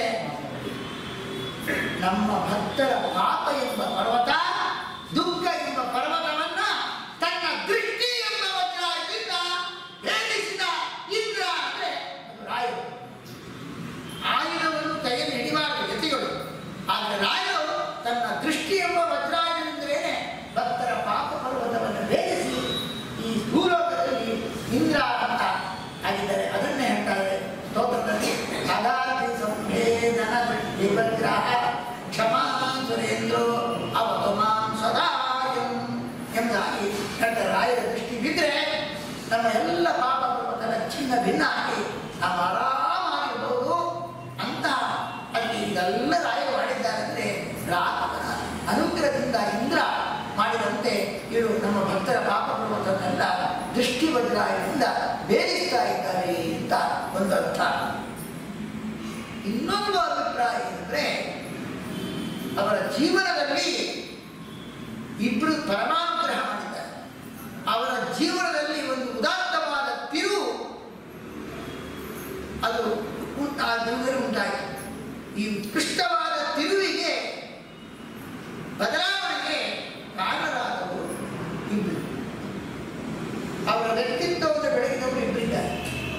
[SPEAKER 1] ನಮ್ಮ ಭಕ್ತರ ಪಾಪ ಎಂಬ ಪರ್ವತ ದುಃಖ ಎಂಬ ಪರ್ವತವನ್ನ ತನ್ನ ದೃಷ್ಟಿ ಎಂಬ ವಜ್ರಾಯುಧದಿಂದ ಭೇದಿಸಿದ ಇಂದ್ರ ಅಂದ್ರೆ ಅದು ರಾಯರು ಆಯುಧವನ್ನು ಕೈಯಲ್ಲಿ ಹಿಡಿಬಾರದು ಯತಿಗಳು ಆದರೆ ರಾಯರು ತನ್ನ ದೃಷ್ಟಿ ಎಂಬ ವಜ್ರಾಯುಧದಿಂದಲೇ ಭಕ್ತರ ಪಾಪ ಪರ್ವತವನ್ನು ಭೇದಿಸಿ ಈ ಭೂಲೋಕದಲ್ಲಿ ಇಂದ್ರ ಅಂತ ಆಗಿದ್ದಾರೆ ಅದನ್ನೇ ಹೇಳ್ತಾರೆ ಸ್ತೋತ್ರದಲ್ಲಿ ಅಗಾಧಿ ಸಂಭೇದನ ವಿಭಗ್ರಹ ಕ್ಷಮಾ ಸುರೇಂದ್ರೋ ಅವತು ಮಾಂ ಸದಾಯಂ ಎಂಬುದಾಗಿ ಹೇಳ್ತಾರೆ ರಾಯರ ದೃಷ್ಟಿ ಬಿದ್ದರೆ ನಮ್ಮ ಎಲ್ಲ ಪಾಪ ಪರ್ವತನ ಚಿನ್ನ ಭಿನ್ನ ಆಗಿ ನಾವು ಆರಾಮಾಗಿರ್ಬೋದು ಅಂತ ಅಲ್ಲಿ ಇದೆಲ್ಲ ರಾಯರು ಮಾಡಿದ್ದಾರೆ ಅಂದರೆ ರಾಮನ ಅನುಗ್ರಹದಿಂದ ಇಂದ್ರ ಮಾಡಿದಂತೆ ಇವರು ನಮ್ಮ ಭಕ್ತರ ಪಾಪ ಪರ್ವತನೆಲ್ಲ ದೃಷ್ಟಿ ವಜ್ರಾಯದಿಂದ ಬೇರಿಸ್ತಾ ಇದ್ದಾರೆ ಅಂತ ಒಂದು ಅರ್ಥ ಇನ್ನೊಂದು ಅಭಿಪ್ರಾಯ ಏನಂದ್ರೆ ಅವರ ಜೀವನದಲ್ಲಿ ಇಬ್ಬರು ಪರಮಾನುಗ್ರಹ ಮಾಡಿದ್ದಾರೆ ಅವರ ಜೀವನದಲ್ಲಿ ಒಂದು ಉದಾತ್ತವಾದ ತಿರುವು ವ್ಯಕ್ತಿತ್ವವನ್ನು ಬೆಳಗಿದವರು ಇಬ್ಬರಿದ್ದಾರೆ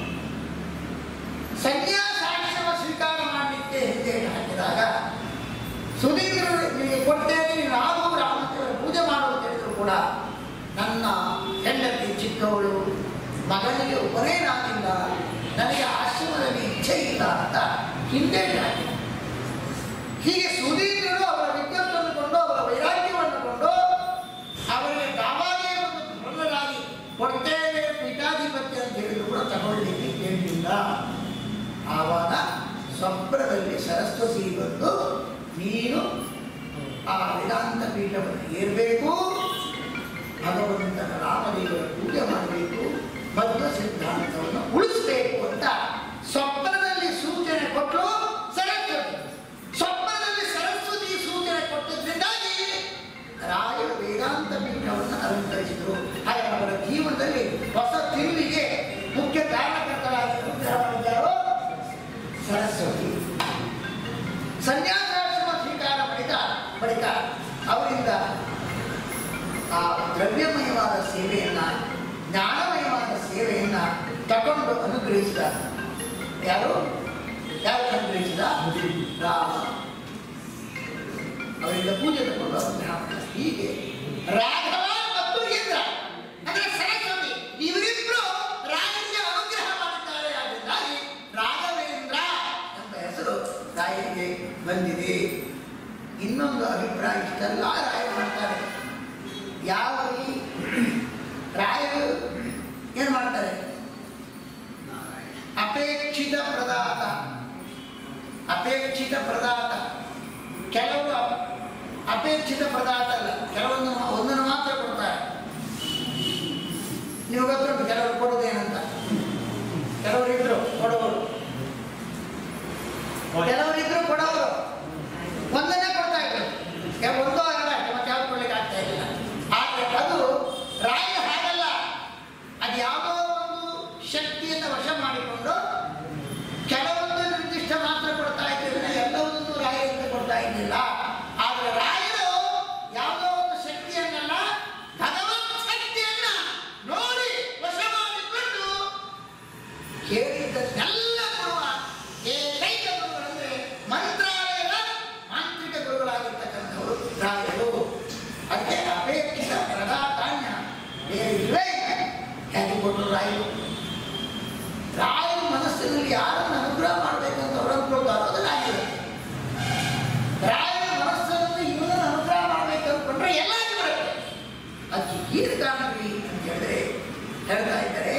[SPEAKER 1] ಸನ್ಯಾಸಾಶ್ರಮ ಸ್ವೀಕಾರ ಮಾಡಲಿಕ್ಕೆ ಹಿಂದೆ ಹಾಕಿದಾಗ ಸುಧೀಂದ್ರರು ನಿನಗೆ ಕೊಡ್ತೇನೆ ನೀನು ಆಗು ರಾಮದೇವರ ಪೂಜೆ ಮಾಡು ಅಂತ ಹೇಳಿದ್ರು ಕೂಡ ನನ್ನ ಹೆಂಡತಿ ಚಿಕ್ಕವಳು ಮಗನಿಗೆ ಒಬ್ಬನೇನಾಗಿಲ್ಲ ನನಗೆ ಆಶ್ರಮದಲ್ಲಿ ಇಚ್ಛೆ ಇಲ್ಲ ಅಂತ ಹಿಂದೆ ಹಾಕಿದ ಹೀಗೆ ಸುಧೀಂದ್ರರು ಅವರ ವಿದ್ವತ್ತನ್ನು ಕೊಂಡು ಅವರ ವೈರಾಗ್ಯವನ್ನು ಕೊಂಡು ಅವರಿಗೆ ತಾವಾಗೇ ಒಂದು ಪ್ರಬಲರಾಗಿ ಕೊಡ್ತೇವೆ ಪೀಠಾಧಿಪತ್ಯ ಅಂತ ಹೇಳಿದ್ರು ಕೂಡ ತಗೊಳ್ಳಿಕ್ಕೆ ಕೇಳಲಿಲ್ಲ ಆವಾಗ ಸ್ವಪ್ನದಲ್ಲಿ ಸರಸ್ವತಿ ಬಂದು ನೀನು ಆ ವೇದಾಂತ ಪೀಠವನ್ನು ಏರಬೇಕು ಭಗವಂತನ ರಾಮದೇವರ ಪೂಜೆ ಮಾಡಬೇಕು ಮಧ್ವ ಸಿದ್ಧಾಂತವನ್ನು ಉಳಿಸಬೇಕು ಅಂತ ಸ್ವಪ್ನದಲ್ಲಿ ಸೂಚನೆ ಕೊಟ್ಟರು ಸರಸ್ವತಿ ಸ್ವಪ್ನದಲ್ಲಿ ಸರಸ್ವತಿ ಸೂಚನೆ ಕೊಟ್ಟಿದ್ದರಿಂದಾಗಿ ರಾಯರು ವೇದಾಂತ ಪೀಠವನ್ನು ಅಲಂಕರಿಸಿದರು ಹಾಗೆ ಅವರ ಜೀವನದಲ್ಲಿ ಹೊಸ ತಿರುವಿಗೆ ಮುಖ್ಯ ಕಾರಣಕರ್ತರಾಗಿ ಯಾರು ಸರಸ್ವತಿ ಸನ್ಯಾಸಾಶ್ರಮ ಸ್ವೀಕಾರ ಬಳಿಕ ಬಳಿಕ ಅವರಿಂದ ಆ ದ್ರವ್ಯಮಯವಾದ ಸೇವೆಯನ್ನ ಜ್ಞಾನಮಯವಾದ ಸೇವೆಯನ್ನ ತಗೊಂಡು ಅನುಗ್ರಹಿಸಿದ ಯಾರು ಯಾರು ಅನುಗ್ರಹಿಸಿದ ರಾಮ ಅವರಿಂದ ಪೂಜೆ ತಗೊಂಡು ಅನುಗ್ರಹ ಮಾಡಿದ. ಹೀಗೆ ರಾಘವ ಮತ್ತು ಇಂದ್ರ ಅಂದ್ರೆ ಸರಸ್ವತಿ ಇವರಿಬ್ರು ರಾಜನಿಗೆ ಅನುಗ್ರಹ ಮಾಡಿದ್ದಾರೆ ಅದರಿಂದಾಗಿ ರಾಘವೇಂದ್ರ ಎಂಬ ಹೆಸರು ರಾಯರಿಗೆ ಬಂದಿದೆ ಇನ್ನೊಂದು ಅಭಿಪ್ರಾಯ ಇಷ್ಟೆಲ್ಲ ರಾಯರು ಮಾಡ್ತಾರೆ ಯಾವ ಈ ರಾಯರು ಏನು ಮಾಡ್ತಾರೆ ಅಪೇಕ್ಷಿತ ಪ್ರದಾತ ಅಪೇಕ್ಷಿತ ಪ್ರದಾತ ಕೆಲವರು ಅಪ್- ಅಪೇಕ್ಷಿತ ಪದಾರ್ಥ ಅಲ್ಲ ಕೆಲವೊಂದು ಮಾ- ಒಂದನ್ನು ಮಾತ್ರ ಕೊಡ್ತಾರೆ ನೀವು ಗೊತ್ತುಂಟು ಕೆಲವರು ಕೊಡೋದೇನಂತ ಕೆಲವರಿದ್ರು ಕೊಡೋರು ಕೆಲವರಿದ್ರು ಕೊಡೋರು ಒಂದನ್ನೇ ಕೊಡ್ತಾ ಇದ್ರು ಕೆಲ- ಒಂದೋ ಅಲ್ಲ ಮತ್ತೆ ಯಾವ್ದು ಕೊಡ್ಲಿಕ್ಕೆ ಆಗ್ತಾ ಇಲ್ಲ ಆದ್ರೆ ಅದು ರಾಯ ಹಾಗಲ್ಲ ಅದು ಯಾವುದೋ ಒಂದು ಶಕ್ತಿಯನ್ನು ವಶ ಮಾಡಿಕೊಂಡು ಕೆಲವೊಂದು ನಿರ್ದಿಷ್ಟ ಮಾತ್ರ ಕೊಡ್ತಾ ಇದ್ದರೆ ಎಲ್ಲವನ್ನೂ ರಾಯರಿಂದ ಕೊಡ್ತಾ ಇದ್ದಿಲ್ಲ ಆದ್ರೆ ರಾಯರು ಯಾವುದೋ ಒಂದು ಶಕ್ತಿಯನ್ನಲ್ಲ ಭಗವತ್ ಶಕ್ತಿಯನ್ನ ನೋಡಿ ವಶ ಮಾಡಿಕೊಂಡು ಕೇಳಿದ್ದನ್ನೆಲ್ಲ ಕೊಡುವ ಏಕೈಕ ಗುರುಗಳಂದ್ರೆ ಮಂತ್ರಾಲಯದ ಮಾಂತ್ರಿಕ ಗುರುಗಳಾಗಿರ್ತಕ್ಕಂಥವರು ರಾಯರು ಅದಕ್ಕೆ ಅಪೇಕ್ಷಿತ ಪ್ರದಾತಾನ್ಯ ಬೇರೆ ಹೇಗೆ ಕೊಟ್ಟರು ರಾಯರು ರಾಯರ ಮನಸ್ಸಿನಲ್ಲಿ ಯಾರನ್ನು ಅನುಗ್ರಹ ಮಾಡಬೇಕು ಅಂತ ಅವರು ಅನ್ಕೊಳ್ತಾರೋ ಅದು ರಾಯರು ರಾಯರ ಮನಸ್ಸನ್ನು ಇವನನ್ನು ಅನುಗ್ರಹ ಮಾಡಬೇಕು ಅಂದ್ಕೊಂಡ್ರೆ ಎಲ್ಲರಿಗೂ ಬರುತ್ತೆ ಅದು ಏನು ಕಾರಣವಿ ಅಂತ ಹೇಳಿದ್ರೆ ಹೇಳ್ತಾ ಇದ್ದಾರೆ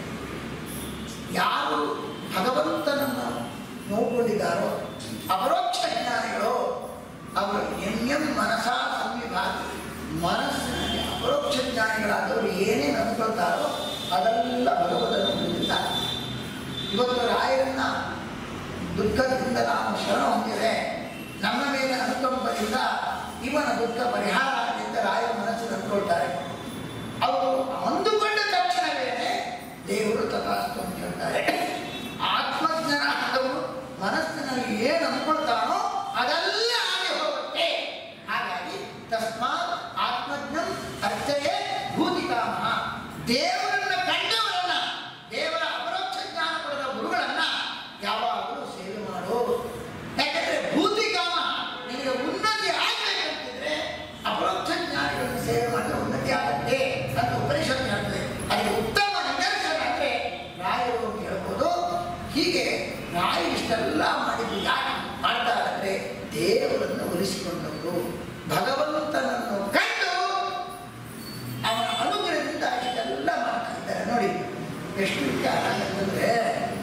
[SPEAKER 1] ಯಾರು ಭಗವಂತನನ್ನು ನೋಡಿಕೊಂಡಿದ್ದಾರೋ ಅಪರೋಕ್ಷ ಜ್ಞಾನಿಗಳು ಅವರು ಎಂ ಎಂ ಮನಸ ಸಂವಿಭಾಗ ಮನಸ್ಸಿನಲ್ಲಿ ಅಪರೋಕ್ಷ ಜ್ಞಾನಿಗಳಾದವರು ಏನೇನು ಅಂದ್ಕೊಳ್ತಾರೋ ಅದೆಲ್ಲ ಭಗವಂತನ ಹೊಂದಿದ್ದಾರೆ ಇವತ್ತು ರಾಯರನ್ನ ದುಃಖದಿಂದ ನಾವು ಶರಣ ಹೊಂದಿದೆ ನಮ್ಮ ಮೇಲೆ ಅನುಕಂಪದಿಂದ ಇವನ ದುಃಖ ಪರಿಹಾರ ಅಂತ ರಾಯರ ಮನಸ್ಸಿಗೆ ಅಂದ್ಕೊಳ್ತಾರೆ ಅವರು ಅಂದುಕೊಂಡ ತಕ್ಷಣವೇ ದೇವರು ತಥಾಸ್ತು ಅಂತ ಹೇಳ್ತಾರೆ ಆತ್ಮಜ್ಞಾನ ಆದವರು ಮನಸ್ಸಿನಲ್ಲಿ ಏನು ಅಂದ್ಕೊಳ್ತಾನೋ ಅದೆಲ್ಲ ಆಗಿ ಹೋಗುತ್ತೆ ಹಾಗಾಗಿ ತಸ್ಮಾತ್ ಆತ್ಮಜ್ಞಂ ಅರ್ಚಯೇ ಭೂತಿಕಾಮ ದೇವರನ್ನ ಕಂಡವರನ್ನ ದೇವರ ಅಪರೋಕ್ಷ ಜ್ಞಾನ ಪಡೆದ ಗುರುಗಳನ್ನ ಯಾವಾಗಲೂ ಸೇವೆ ಮಾಡು ಯಾಕಂದ್ರೆ ಭೂತಿಕಾಮ ನಿನಗೆ ಉನ್ನತಿ ಆಗ್ಬೇಕಂತಿದ್ರೆ ಅಪರೋಕ್ಷ ಜ್ಞಾನಿಗಳನ್ನು ಸೇವೆ ಮಾಡಿದ್ರೆ ಉನ್ನತಿ ಆಗುತ್ತೆ ಅಂತ ಉಪನಿಷತ್ತು ಹೇಳ್ತದೆ ಅದಕ್ಕೆ ಉತ್ತಮ ನಿದರ್ಶನ ಅಂದ್ರೆ ರಾಯರು ಅಂತ ಹೇಳ್ಬೋದು ಹೀಗೆ ರಾಯ ಇಷ್ಟೆಲ್ಲ ಮಾಡಿದ್ದು ಯಾಕೆ ಮಾಡ್ತಾರೆ ಅಂದ್ರೆ ದೇವರನ್ನು ಒಲಿಸಿಕೊಂಡವರು ಭಗವಂತನನ್ನು ಕಂಡು ಅವನ ಅನುಗ್ರಹದಿಂದ ಇಷ್ಟೆಲ್ಲ ಮಾಡ್ತಾ ಇದ್ದಾರೆ ನೋಡಿ ಎಷ್ಟು ವಿಚಾರ ಅಂತಂದ್ರೆ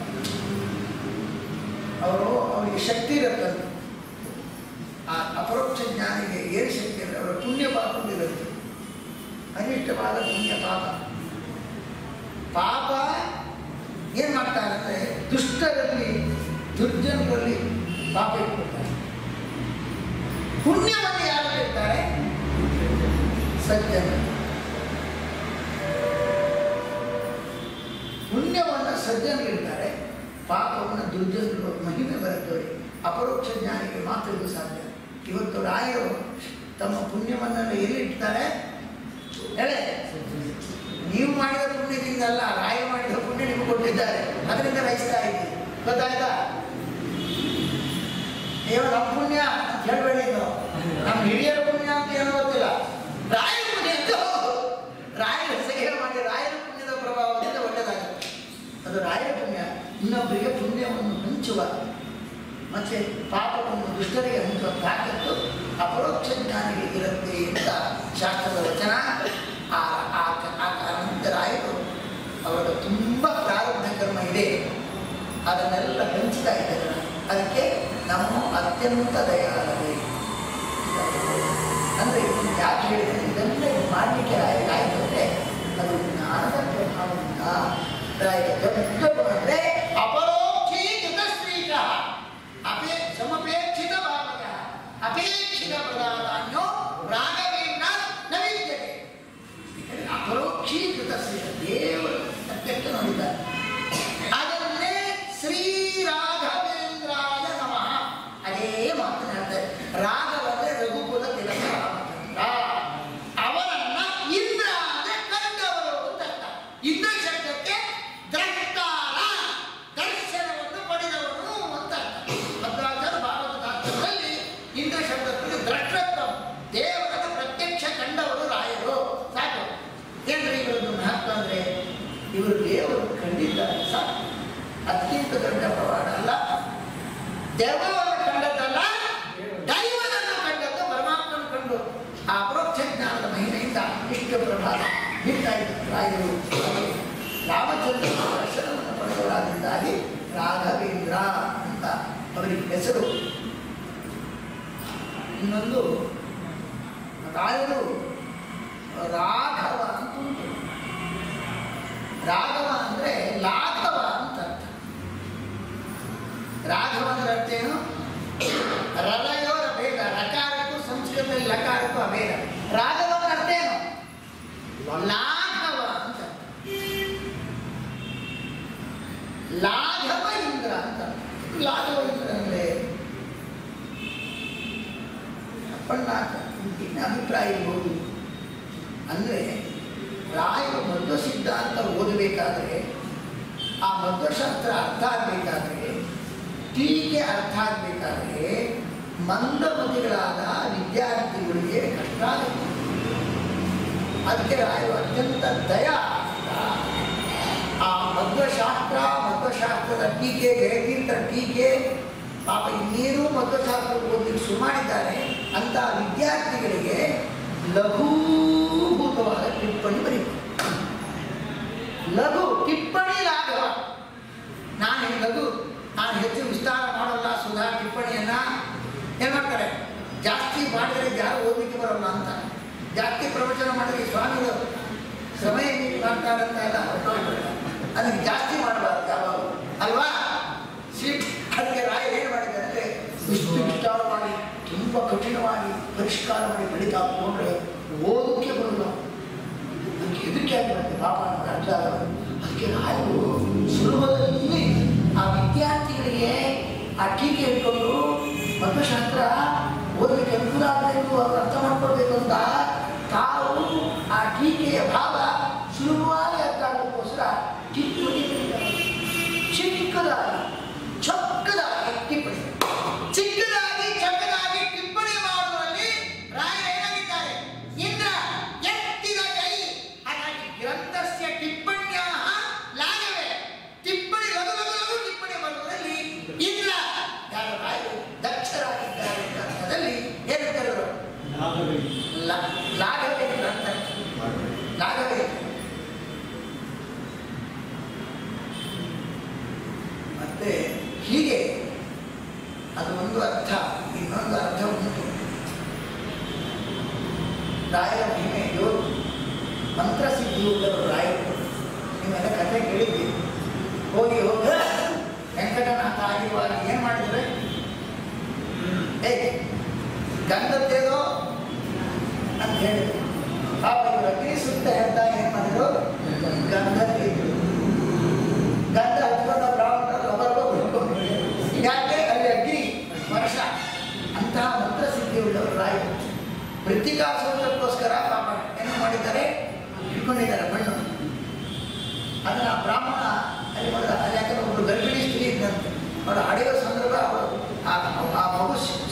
[SPEAKER 1] ಅವರು ಅವರಿಗೆ ಶಕ್ತಿ ಇರುತ್ತೆ ಆ ಅಪರೋಕ್ಷ ಜ್ಞಾನಿಗೆ ಏನು ಶಕ್ತಿ ಇರುತ್ತೆ ಅವರ ಪುಣ್ಯ ಪಾಪ ಇರುತ್ತೆ ಅನಿಷ್ಟವಾದ ಪುಣ್ಯ ಪಾಪ ಪಾಪ ಏನ್ ಮಾಡ್ತಾರೆ ಅಂದ್ರೆ ದುಷ್ಟರಲ್ಲಿ ದುರ್ಜನರಲ್ಲಿ ಪಾಪ ಇಟ್ಕೊಳ್ತಾರೆ ಪುಣ್ಯವನ್ನು ಯಾರು ಇರ್ತಾರೆ ಸಜ್ಜನ ಪುಣ್ಯವನ್ನು ಸಜ್ಜನರಿರ್ತಾರೆ ಪಾಪವನ್ನು ದುರ್ಜನರು ಮಹಿಮೆ ಬರುತ್ತವೆ ಅಪರೋಕ್ಷ ಜ್ಞಾನಿಗೆ ಮಾತ್ರ ಇದು ಸಾಧ್ಯ ಇವತ್ತು ರಾಯರು ತಮ್ಮ ಪುಣ್ಯವನ್ನೆಲ್ಲ ಎಲ್ಲಿ ಇಡ್ತಾರೆ ಹೇಳೆ ನೀವು ಮಾಡಿದ ಪುಣ್ಯದಿಂದ ನಿಮ್ಮಿಂದಲ್ಲ ರಾಯ ಮಾಡಿದ ಪುಣ್ಯ ನಿಮ್ಗೆ ಕೊಟ್ಟಿದ್ದಾರೆ ಅದರಿಂದ ರಚಿಸ್ತಾ ಇದ್ದೀವಿ ಗೊತ್ತಾಯ್ತಾ ನೀವು ನಮ್ಮ ಪುಣ್ಯ ಅಂತ ಹೇಳ್ಬೇಡಿ ನೀವು ನಮ್ಮ ಹಿರಿಯರ ಪುಣ್ಯ ಅಂತ ಏನೋ ಗೊತ್ತಿಲ್ಲ ರಾಯರ ಪುಣ್ಯ ಅಂತ ಹೌದು ರಾಯರ ಸೇವೆ ಮಾಡಿ ರಾಯರ ಪುಣ್ಯದ ಪ್ರಭಾವದಿಂದ ಒಳ್ಳೆಯದಾಗುತ್ತೆ ಅದು ರಾಯರ ಪುಣ್ಯ ಇನ್ನೊಬ್ಬರಿಗೆ ಪುಣ್ಯವನ್ನು ಹಂಚುವ ಮತ್ತೆ ಪಾಪವನ್ನು ದುಷ್ಟರಿಗೆ ಹಂಚುವ ತಾಕತ್ತು ಅಪರೋಕ್ಷ ಜ್ಞಾನಿಗಳಿಗೆ ಇರುತ್ತೆ ಅಂತ ಶಾಸ್ತ್ರದ ವಚನ ಆ ಆ ಆ ಕಾರಣದಿಂದ ರಾಯರು ಅವರ ತುಂಬ ಪ್ರಾರಬ್ಧ ಕರ್ಮ ಇದೆ ಅದನ್ನೆಲ್ಲ ಹಂಚ್ತಾ ಇದ್ದಾರೆ ಅದಕ್ಕೆ ನಮ್ಮ ಅತ್ಯಂತ ದಯಾಳವೇ ಅಂದರೆ ಇದನ್ನು ಯಾಕೆ ಹೇಳಿದ್ರೆ ಇದೆಲ್ಲ ಇದು ಮಾಡಲಿಕ್ಕೆ ರಾಯ ಆಯಿತು ಅಂದರೆ ಅದು ಜ್ಞಾನದ ಪ್ರಭಾವದಿಂದ ರಾಯ ದೊಡ್ಡ ಗುಣ ಅಂದರೆ ಅಪರೋಕ್ಷೀಕೃತ ಶ್ರೀಕ ಅಪೇ ಸಮಪೇಕ್ಷಿತ ಭಾವಕ ಅಪೇಕ್ಷಿತ ಪ್ರದಾತಾನ್ಯೋ ರಾಘವೇಂದ್ರ ನವೀದ್ಯತೆ ಅಪರೋಕ್ಷೀಕೃತ ಶ್ರೀ ದೇವರು ಪ್ರತ್ಯಕ್ಷ ನೋಡಿದ್ದಾರೆ ಅದನ್ನೇ ಶ್ರೀ ರಾಘವೇಂದ್ರಾಯ ನಮಃ ಅದೇ ಮಾತನ್ನ ಹೇಳ್ತಾರೆ ರಾಘವಂದ್ರೆ ರಘುಕುಲ ತಿಲಕ ರಾಮಚಂದ್ರ ಅವರನ್ನ ಇಂದ್ರ ಅಂದ್ರೆ ಕಂಡವರು ಅಂತ ಅರ್ಥ. ಇಂದ್ರ ಶಬ್ದಕ್ಕೆ ದ್ರಷ್ಟಾರ ದರ್ಶನವನ್ನು ಪಡೆದವನು ಅಂತ ಅರ್ಥ. ಭದ್ರಾಚಾರ ಭಾರತ ಶಾಸ್ತ್ರದಲ್ಲಿ ಇಂದ್ರ ಶಬ್ದಕ್ಕೆ ದ್ರಷ್ಟತ್ವ ದೇವರನ್ನು ಪ್ರತ್ಯಕ್ಷ ಕಂಡವರು ರಾಯರು ಸಾಕು ಏನ್ರಿ ಇವರದ್ದು ಮಹತ್ವ ಅಂದ್ರೆ ಇವರು ದೇವರು ಕಂಡಿದ್ದಾರೆ ಸಾಕು ಅದಕ್ಕಿಂತ ದೊಡ್ಡ ಪ್ರಮಾಣ ಅಲ್ಲ ದೆವ್ವವನ್ನು ಕಂಡದ್ದಲ್ಲ ದೈವನನ್ನು ಕಂಡದ್ದು ಪರಮಾತ್ಮನ ಕಂಡು ಆ ಅಪರೋಕ್ಷ ಜ್ಞಾನದ ಮಹಿಮೆಯಿಂದ ಇಷ್ಟು ಪ್ರಭಾವ ಬೀರ್ತಾ ಇದ್ದರು ರಾಯರು ಅವರು ರಾಮಚಂದ್ರ ದರ್ಶನವನ್ನು ಪಡೆದವರಾಗಿದ್ದಾಗಿ ರಾಘವೇಂದ್ರ ಅಂತ ಅವರಿಗೆ ಹೆಸರು ಇನ್ನೊಂದು ರಾಯರು ರಾಘವ ಅಂತ ಉಂಟು ರಾಘವ ಅಂದ್ರೆ ಲಾಘವ ಅಂತ ಅರ್ಥ ರಾಘವ ಅಂದ್ರೆ ಅರ್ಥ ಏನು ರಲಯೋರ ಭೇದ ರಕಾರಕ್ಕೂ ಸಂಸ್ಕೃತದಲ್ಲಿ ಲಕಾರಕ್ಕೂ ಅಭೇದ ರಾಘವ ಅಂದ್ರೆ ಅರ್ಥ ಏನು ಲಾಘವ ಅಂತ ಲಾಘವ ಇಂದ್ರ ಅಂತ ಲಾಘವ ಇಂದ್ರ ಅಂದ್ರೆ ಅಪ್ಪಣ್ಣ ಇನ್ನ ಅಭಿಪ್ರಾಯ ಇರ್ಬೋದು ಅಂದ್ರೆ ರಾಯರು ಮಧ್ವ ಸಿದ್ಧಾಂತ ಓದಬೇಕಾದ್ರೆ ಆ ಮಧ್ವಶಾಸ್ತ್ರ ಅರ್ಥ ಆಗಬೇಕಾದ್ರೆ ಟೀಕೆ ಅರ್ಥ ಆಗಬೇಕಾದ್ರೆ ಮಂದಮತಿಗಳಾದ ವಿದ್ಯಾರ್ಥಿಗಳಿಗೆ ಕಷ್ಟ ಆಗುತ್ತೆ ಅದಕ್ಕೆ ರಾಯರು ಅತ್ಯಂತ ದಯ ಆ ಮಧ್ವಶಾಸ್ತ್ರ ಮಧ್ವಶಾಸ್ತ್ರದ ಟೀಕೆ ಜಯತೀರ್ಥ ಟೀಕೆ ಪಾಪ ಇನ್ನೇನು ಮಧ್ವಶಾಸ್ತ್ರ ಓದಲಿಕ್ಕೆ ಶುರು ಮಾಡಿದ್ದಾರೆ ಅಂತ ವಿದ್ಯಾರ್ಥಿಗಳಿಗೆ ಲಘೂಭೂತವಾದ ಟಿಪ್ಪಣಿ ಬರೀಬೇಕು ಲಘು ಟಿಪ್ಪಣಿ ಲಾಘವ ನಾನು ಈ ಲಘು ನಾನು ಹೆಚ್ಚು ವಿಸ್ತಾರ ಮಾಡಲ್ಲ ಸುಧಾ ಟಿಪ್ಪಣಿಯನ್ನ ಏನ್ ಮಾಡ್ತಾರೆ ಜಾಸ್ತಿ ಮಾಡಿದರೆ ಯಾರು ಓದಲಿಕ್ಕೆ ಬರಲ್ಲ ಅಂತ ಜಾಸ್ತಿ ಪ್ರವಚನ ಮಾಡಿದ್ರೆ ಈ ಸ್ವಾಮಿಗಳು ಸಮಯ ಮೀರಿ ಮಾಡ್ತಾರೆ ಅಂತ ಎಲ್ಲ ಹೊರಟೋಗ್ಬಿಡ್ತಾರೆ ಅದಕ್ಕೆ ಜಾಸ್ತಿ ಮಾಡಬಾರ್ದು ಯಾವಾಗ ಅಲ್ವಾ ಸೀಟ್ ಅದಕ್ಕೆ ರಾಯ ಏನು ಮಾಡಿದ್ದಾರೆ ಅಂದರೆ ಇಷ್ಟು ವಿಸ್ತಾರ ಮಾಡಿ ತುಂಬ ಕಠಿಣವಾಗಿ ಪರಿಷ್ಕಾರ ಮಾಡಿ ಬೆಳೀತಾ ಹೋಗ್ರೆ ಓದಕ್ಕೆ ಬರಲ್ಲ ಅದಕ್ಕೆ ಹೆದರಿಕೆ ಆಗಿರುತ್ತೆ ಪಾಪ ನಮ್ಗೆ ಅರ್ಥ ಆಗಲ್ಲ ಅದಕ್ಕೆ ರಾಯರು ಸುಲಭದಲ್ಲಿ ಆ ವಿದ್ಯಾರ್ಥಿಗಳಿಗೆ ಆ ಟೀಕೆ ಇಟ್ಕೊಂಡು ಮಧ್ವಶಾಸ್ತ್ರ ಓದಲಿಕ್ಕೆ ಅನುಕೂಲ ಆಗಬೇಕು ಅವ್ರು ಅರ್ಥ ಮಾಡ್ಕೊಳ್ಬೇಕು ಅಂತ ತಾವು ಆ ಟೀಕೆಯ ಭಾವ ಸುಲಭವಾಗಿ ಅರ್ಥ ಆಗೋಕ್ಕೋಸ್ಕರ ಟಿಪ್ಪಣಿ ಬರೀತಾರೆ. ಚಿಕ್ಕದಾಗಿ ಚೊಕ್ಕದಾಗಿ ಟಿಪ್ಪಣಿ ಚಿಕ್ಕದಾಗಿ ಚೊಕ್ಕದಾಗಿ ಟಿಪ್ಪಣಿ ಮಾಡುವಲ್ಲಿ ರಾಯ ಏನಾಗಿದ್ದಾರೆ ಇಂದ್ರ ಎತ್ತಿದ ಕೈ ಹಾಗಾಗಿ ಗ್ರಂಥಸ್ಯ ಟಿಪ್ಪಣ್ಯ ಲಾಘವೇ ಟಿಪ್ಪಣಿ ಲಘು ಲಘು ಲಘು ಟಿಪ್ಪಣಿ ಮಾಡುವುದರಲ್ಲಿ ಇಂದ್ರ ಯಾರು ರಾಯರು ದಕ್ಷರಾಗಿದ್ದಾರೆ ಅಂತ ಅರ್ಥದಲ್ಲಿ ಏನಂತಾರೆ ಅವರು ಲ- ಲಾಘವೇಂದ್ರ ಅಂತ ಲಾಘವೇಂದ್ರ ಮತ್ತೆ ಹೀಗೆ ಅದು ಒಂದು ಅರ್ಥ ಇನ್ನೊಂದು ಅರ್ಥ ಉಂಟು ರಾಯರ ಮಹಿಮೆ ಇವರು ಮಂತ್ರಸಿದ್ಧಿ ಉಳ್ಳವರು ರಾಯರು ನೀವೆಲ್ಲ ಕಥೆ ಕೇಳಿದ್ದೀರಿ ಹೋಗಿ ಹೋಗಿ ವೆಂಕಟನಾಥ ಆಗಿರುವಾಗ ಏನು ಮಾಡಿದ್ರೆ ಏ ಗಂಧದ್ದೇದೋ ಅಂತ ಹೇಳಿದ್ರು ಪಾಪ ಇವರು ಅಗ್ನಿ ಸುತ್ತ ಹೇಳ್ತಾ ಏನು ಮಾಡಿದ್ರು ಗಂಧ ತೆಗೆದ್ರು ಗಂಧ ಹಚ್ಕೊಂಡ ಬ್ರಾಹ್ಮಣರು ಒಬ್ಬರಿಗೂ ಬಿಡ್ಕೊಂಡು ಯಾಕೆ ಅಲ್ಲಿ ಅಗ್ನಿ ವರ್ಷ ಅಂತಹ ಮಂತ್ರ ಸಿದ್ಧಿ ಉಳ್ಳವರು ರಾಯರು ಮೃತ್ತಿಕಾ ಸೂತ್ರಕ್ಕೋಸ್ಕರ ಪಾಪ ಏನು ಮಾಡಿದ್ದಾರೆ ಇಟ್ಕೊಂಡಿದ್ದಾರೆ ಮಣ್ಣು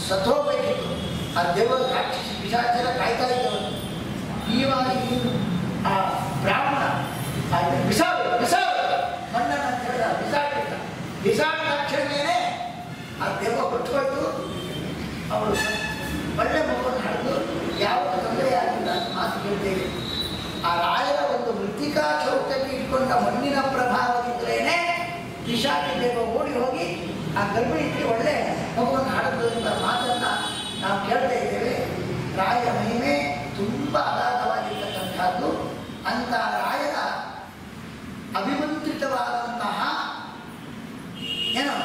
[SPEAKER 1] ಸತ್ತೋಗ್ಬೇಕಿತ್ತು ಆ ದೇವ ರಾಕ್ಷಸ ಪಿಶಾಚರ ಕಾಯ್ತಾ ಇದ್ದವನು ಇವಾಗ ಇವನು ಆ ಬ್ರಾಹ್ಮಣ ಆ ಬಿಸಾಡು ಬಿಸಾಡು ಮಣ್ಣನ್ನು ಅಂತ ಹೇಳಿದ ಬಿಸಾಡಿದ್ದ ಬಿಸಾಡಿದ ತಕ್ಷಣವೇ ಆ ದೆವ್ವ ಹೊಟ್ಟುಕೊಳ್ತು ಅವಳು ಒಳ್ಳೆ ಮಗುವನ್ನು ಹಡೆದು ಯಾವ ತೊಂದರೆ ಆಗಿಲ್ಲ ಅಂತ ಮಾತು ಕೇಳ್ತೇವೆ ಆ ರಾಯರ ಒಂದು ಮೃತ್ತಿಕಾ ಚೌಕಕ್ಕೆ ಇಟ್ಕೊಂಡ ಮಣ್ಣಿನ ಪ್ರಭಾವದಿಂದಲೇ ಪಿಶಾಚಿ ದೇವ ಓಡಿ ಹೋಗಿ ಆ ಗರ್ಭಿಣಿಗೆ ಒಳ್ಳೆ ಮಗುವನ್ನು ಹಾಡದು ಎಂಬ ಮಾತನ್ನ ನಾವು ಕೇಳ್ತಾ ಇದ್ದೇವೆ ರಾಯರ ಮಹಿಮೆ ತುಂಬ ಅಗಾಧವಾಗಿರ್ತಕ್ಕಂಥದ್ದು ಅಂತ ರಾಯರ ಅಭಿಮಂತ್ರಿತವಾದಂತಹ ಏನು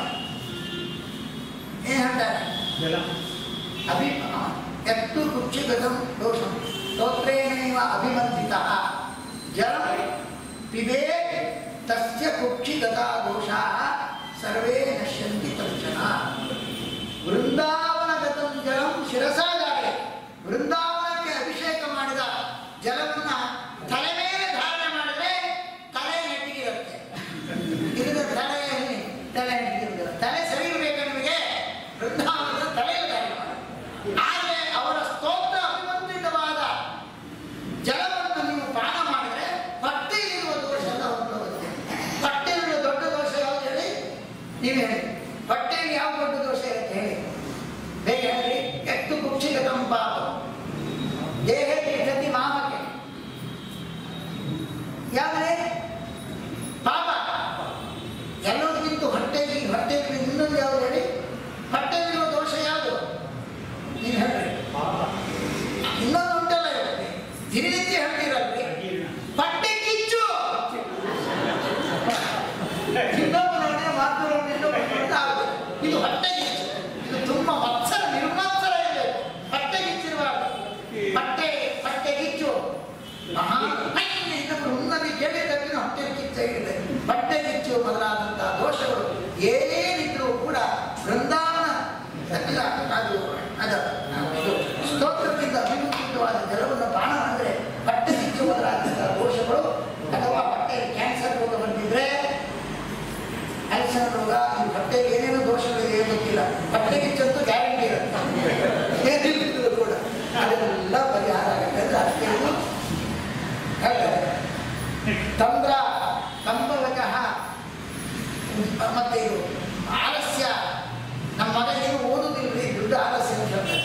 [SPEAKER 1] ಏನು ಹೇಳ್ತಾರೆ ಅಭಿ ಯತ್ತು ಕುಕ್ಷಿಗತಂ ದೋಷಂ ಸ್ತೋತ್ರೇಣೈವ ಅಭಿಮಂತ್ರಿತಃ ಜಲಂ ಪಿಬೇ ತಸ್ಯ ಕುಕ್ಷಿಗತಾ ದೋಷಾಃ ಸರ್ವೇ ನಶ್ಯಂತಿ ತಕ್ಷಣ ವೃಂದಾವನಗತಂ ಜಲಂ ಶಿರಸಾಗಾರೆ ವೃಂದಾವನಕ್ಕೆ ಅಭಿಷೇಕ ಮಾಡಿದ ಜಲವನ್ನ ತಲೆ ಮೇಲೆ ಧಾರಣೆ ಮಾಡಿದ್ರೆ ತಲೆ ನೆಟ್ಟಿಗಿರುತ್ತೆ ಇದರ ತಲೆಯಲ್ಲಿ ತಲೆ ನೆಟ್ಟಿಗಿರುವುದಿಲ್ಲ ತಲೆ ಸರಿ ಇರಬೇಕು ನಿಮಗೆ ವೃಂದಾವನದ ತಲೆಯಲ್ಲಿ ಧಾರಣೆ ಮಾಡಿ ಆದರೆ ಅವರ ಸ್ತೋತ್ರ ಅಭಿಮಂತ್ರಿತವಾದ ಜಲವನ್ನು ನೀವು ಪಾನ ಮಾಡಿದ್ರೆ ಹೊಟ್ಟೆಯಲ್ಲಿರುವ ದೋಷ ಎಲ್ಲ ಹೊರಟೋಗುತ್ತೆ ಹೊಟ್ಟೆಯಲ್ಲಿರುವ ದೊಡ್ಡ ದೋಷ ಯಾವುದು ಹೇಳಿ ನೀವು ಹೇಳಿ ಹೊಟ್ಟೆಯಲ್ಲಿ ಯಾವ ದೊಡ್ಡ ದೋಷ ಇರುತ್ತೆ ಹೇಳಿ ಬೇಗ ಹೇಳಿ ಎಷ್ಟು ಕುಕ್ಷಿಗತಂ ಪಾಪ ದೇಹ ತಿಷ್ಠತಿ ಮಾಮಕ್ಕೆ ಯಾವ್ದೇ ಪಾಪ ಎಲ್ಲದಕ್ಕಿಂತ ಹೊಟ್ಟೆಗೆ ಹೊಟ್ಟೆಗೆ ಇನ್ನೊಂದು ಯಾವುದು ಹೇಳಿ ಹೊಟ್ಟೆಯಲ್ಲಿರುವ ದೋಷ ಯಾವುದು ನೀವು ಹೇಳ್ರಿ ಇನ್ನೊಂದು ಉಂಟಲ್ಲ ಇವತ್ತು ದಿನನಿತ್ಯ ಹೇಳ್ತೀರಲ್ರಿ ಹೊಟ್ಟೆ ಕಿಚ್ಚು ಇನ್ನೊಬ್ಬನೊಡನೆ ಮಾತುಗಳನ್ನು ಇನ್ನೊಬ್ಬನೊಡನೆ ಆಗುದು. ಇದು ಹೊಟ್ಟೆ ಕಿಚ್ಚು ಇದು ತುಂಬಾ ಮತ್ಸರ ನಿರ್ಮತ್ಸರ ಇದೆ ಹೊಟ್ಟೆ ಕಿಚ್ಚಿರಬಾರ್ದು ಹೊಟ್ಟೆ ಹೊಟ್ಟೆ ಕಿಚ್ಚು ಮಹಾ ಇನ್ನೊಬ್ಬರು ಉನ್ನತಿ ಕೇಳಿ ತಪ್ಪಿನ ಹೊಟ್ಟೆ ಕಿಚ್ಚ ಇದೆ ಹೊಟ್ಟೆ ಕಿಚ್ಚು ಮೊದಲಾದಂತಹ ದೋಷಗಳು ಏನೇನಿದ್ರು ಕೂಡ ಬೃಂದಾವನ ಅಲ್ಲ, ಅದು ಅದು ಅದು ಸ್ತೋತ್ರಕ್ಕಿಂತ ಅಭಿಮುಖಿತವಾದ ಜಲವನ್ನು ಪಾನ ಮಾಡಿದ್ರೆ ಹೊಟ್ಟೆ ಕಿಚ್ಚು ಮೊದಲಾದಂತಹ ದೋಷಗಳು ಅಥವಾ ಹೊಟ್ಟೆಯಲ್ಲಿ ಕ್ಯಾನ್ಸರ್ ರೋಗ ಬಂದಿದ್ರೆ ಅಲ್ಸರ್ ರೋಗ ಈ ಹೊಟ್ಟೆಗೆ ಏನೇನು ದೋಷಗಳಿದೆ ಏನು ಗೊತ್ತಿಲ್ಲ ಹೊಟ್ಟೆ ಕಿಚ್ಚಂತೂ ಗ್ಯಾರಂಟಿ ಇರುತ್ತೆ ಏನಿದ್ರು ಕೂಡ ಅದೆಲ್ಲ ಪರಿಹಾರ ಆಗುತ್ತೆ ಅಂತ ಅದಕ್ಕೆ ಇದು ಹೇಳ್ತಾರೆ ತಂದ್ರ ಕಂಬವಚಃ ಮತ್ತೆ ಇದು ಆಲಸ್ಯ ನಮ್ಮ ಮಗ ಏನು ಓದುದಿಲ್ರಿ ದೊಡ್ಡ ಆಲಸ್ಯ ಅಂತ ಹೇಳ್ತಾರೆ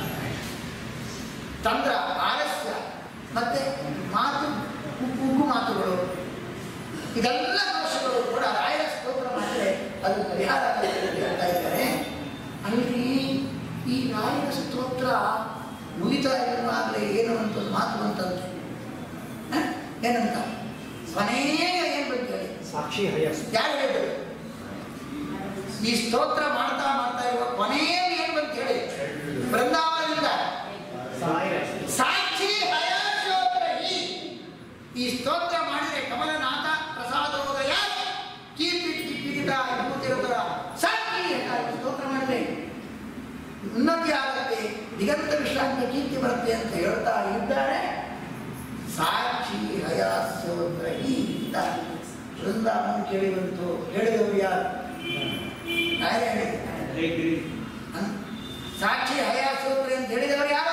[SPEAKER 1] ತಂದ್ರ ಆಲಸ್ಯ ಮತ್ತೆ ಮಾತು ಉಪ್ಪು ಮಾತುಗಳು ಇದೆಲ್ಲ ದೋಷಗಳು ಕೂಡ ರಾಯರ ಸ್ತೋತ್ರ ಮಾಡಿದ್ರೆ ಅದು ಪರಿಹಾರ ಆಗುತ್ತೆ ಅಂತ ಹೇಳ್ತಾ ಇದ್ದಾರೆ ಅಲ್ಲಿ ಈ ರಾಯರ ಸ್ತೋತ್ರ ಮುಗಿತಾ ಇರುವಾಗಲೇ ಏನು ಅಂತ ಒಂದು ಮಾತು ಬಂತಂತೆ ಹ? ಏನಂತ ಕೊನೆಯ ಏನ್ ಬಂತು ಹೇಳಿ
[SPEAKER 2] ಸಾಕ್ಷಿ ಹಯಸ್
[SPEAKER 1] ಯಾರು ಹೇಳಿದ್ರು ಈ ಸ್ತೋತ್ರ ಮಾಡ್ತಾ ಮಾಡ್ತಾ ಇರುವ ಕೊನೆಯಲ್ಲಿ ಏನ್ ಬಂತು ಹೇಳಿ ಬೃಂದಾವನದಿಂದ ಸಾಕ್ಷಿ ಹಯಾಶ್ಯೋತ್ರಹಿ ಈ ಸ್ತೋತ್ರ ಮಾಡಿದ್ರೆ ಕಮಲನಾಥ ಪ್ರಸಾದೋದಯ ಕೀರ್ತಿ ಪೀಡಿತ ಅನುಭೂತಿರೋದರ ಸಾಕ್ಷಿ ಅಂತ ಸ್ತೋತ್ರ ಮಾಡಿದ್ರೆ ಉನ್ನತಿ ಆಗುತ್ತೆ ದಿಗಂತ ವಿಶ್ರಾಂತ ಕೀರ್ತಿ ಬರುತ್ತೆ ಅಂತ ಹೇಳ್ತಾ ಇದ್ದಾರೆ ಸಾಕ್ಷಿ ಹಯಾಸ್ಯೋತ್ರಹಿ ಅಂತ ಬೃಂದಾವನ ಕೇಳಿ ಬಂತು ಹೇಳಿದವರು ಯಾರು ಯಾರು ಹೇಳಿದ್ರು ಅನ್- ಸಾಕ್ಷಿ ಹಯಾಸೂತ್ರ ಅಂತ ಹೇಳಿದವರು ಯಾರು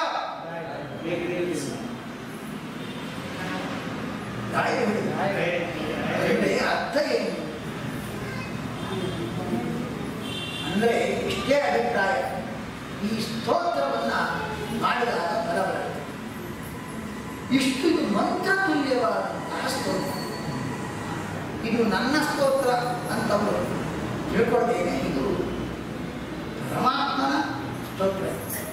[SPEAKER 1] ರಾಯ ಹೇಳಿದ್ರು. ಅಂದ್ರೆ ಅರ್ಥ ಏನು ಅಂದ್ರೆ ಇಷ್ಟೇ ಅಭಿಪ್ರಾಯ ಈ ಸ್ತೋತ್ರವನ್ನ ಮಾಡಿದಾಗ ಬಲ ಬರುತ್ತೆ ಇಷ್ಟು ಇದು ಮಂತ್ರ ತುಲ್ಯವಾದಂತಹ ಸ್ತೋತ್ರ ಇದು ನನ್ನ ಸ್ತೋತ್ರ ಅಂತವರು ತಿಳ್ಕೊಳ್ತೇನೆ ಇದು ಪರಮಾತ್ಮನ ಸ್ತೋತ್ರ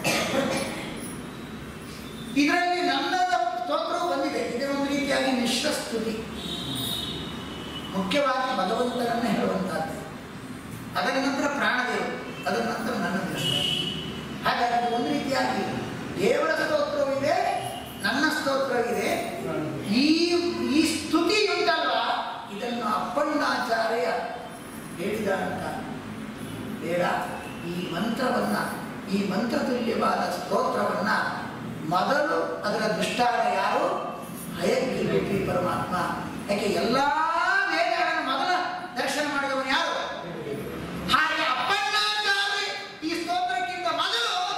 [SPEAKER 1] ಇದರಲ್ಲಿ ನನ್ನದ ಸ್ತೋತ್ರವು ಬಂದಿದೆ ಇದು ಒಂದು ರೀತಿಯಾಗಿ ಮಿಶ್ರ ಸ್ತುತಿ ಮುಖ್ಯವಾಗಿ ಭಗವಂತನನ್ನ ಹೇಳುವಂತಹದ್ದು ಅದರ ನಂತರ ಪ್ರಾಣದೇವರು ಅದರ ನಂತರ ನನ್ನ ದೃಷ್ಟಿ ಹಾಗಾಗಿ ಇದು ಒಂದು ರೀತಿಯಾಗಿ ದೇವರ ಸ್ತೋತ್ರವಿದೆ ನನ್ನ ಸ್ತೋತ್ರವಿದೆ ಈ ಈ ಸ್ತುತಿ ಉಂಟಲ್ವಾ ಇದನ್ನು ಅಪ್ಪಣ್ಣಾಚಾರ್ಯ ಹೇಳಿದ ಅಂತ ಬೇಡ ಈ ಮಂತ್ರವನ್ನ ಈ ಮಂತ್ರತುಲ್ಯವಾದ ಸ್ತೋತ್ರವನ್ನ ಮೊದಲು ಅದರ ದೃಷ್ಟಾರ ಯಾರು ಹಯಗ್ರೀ ಪರಮಾತ್ಮ ಯಾಕೆ ಎಲ್ಲಾ ವೇದಗಳನ್ನು ಮೊದಲ ದರ್ಶನ ಮಾಡಿದವನು ಯಾರು ಹಾಗೆ ಅಪ್ಪಣ್ಣಾಚಾರ್ಯ ಈ ಸ್ತೋತ್ರಕ್ಕಿಂತ ಮೊದಲು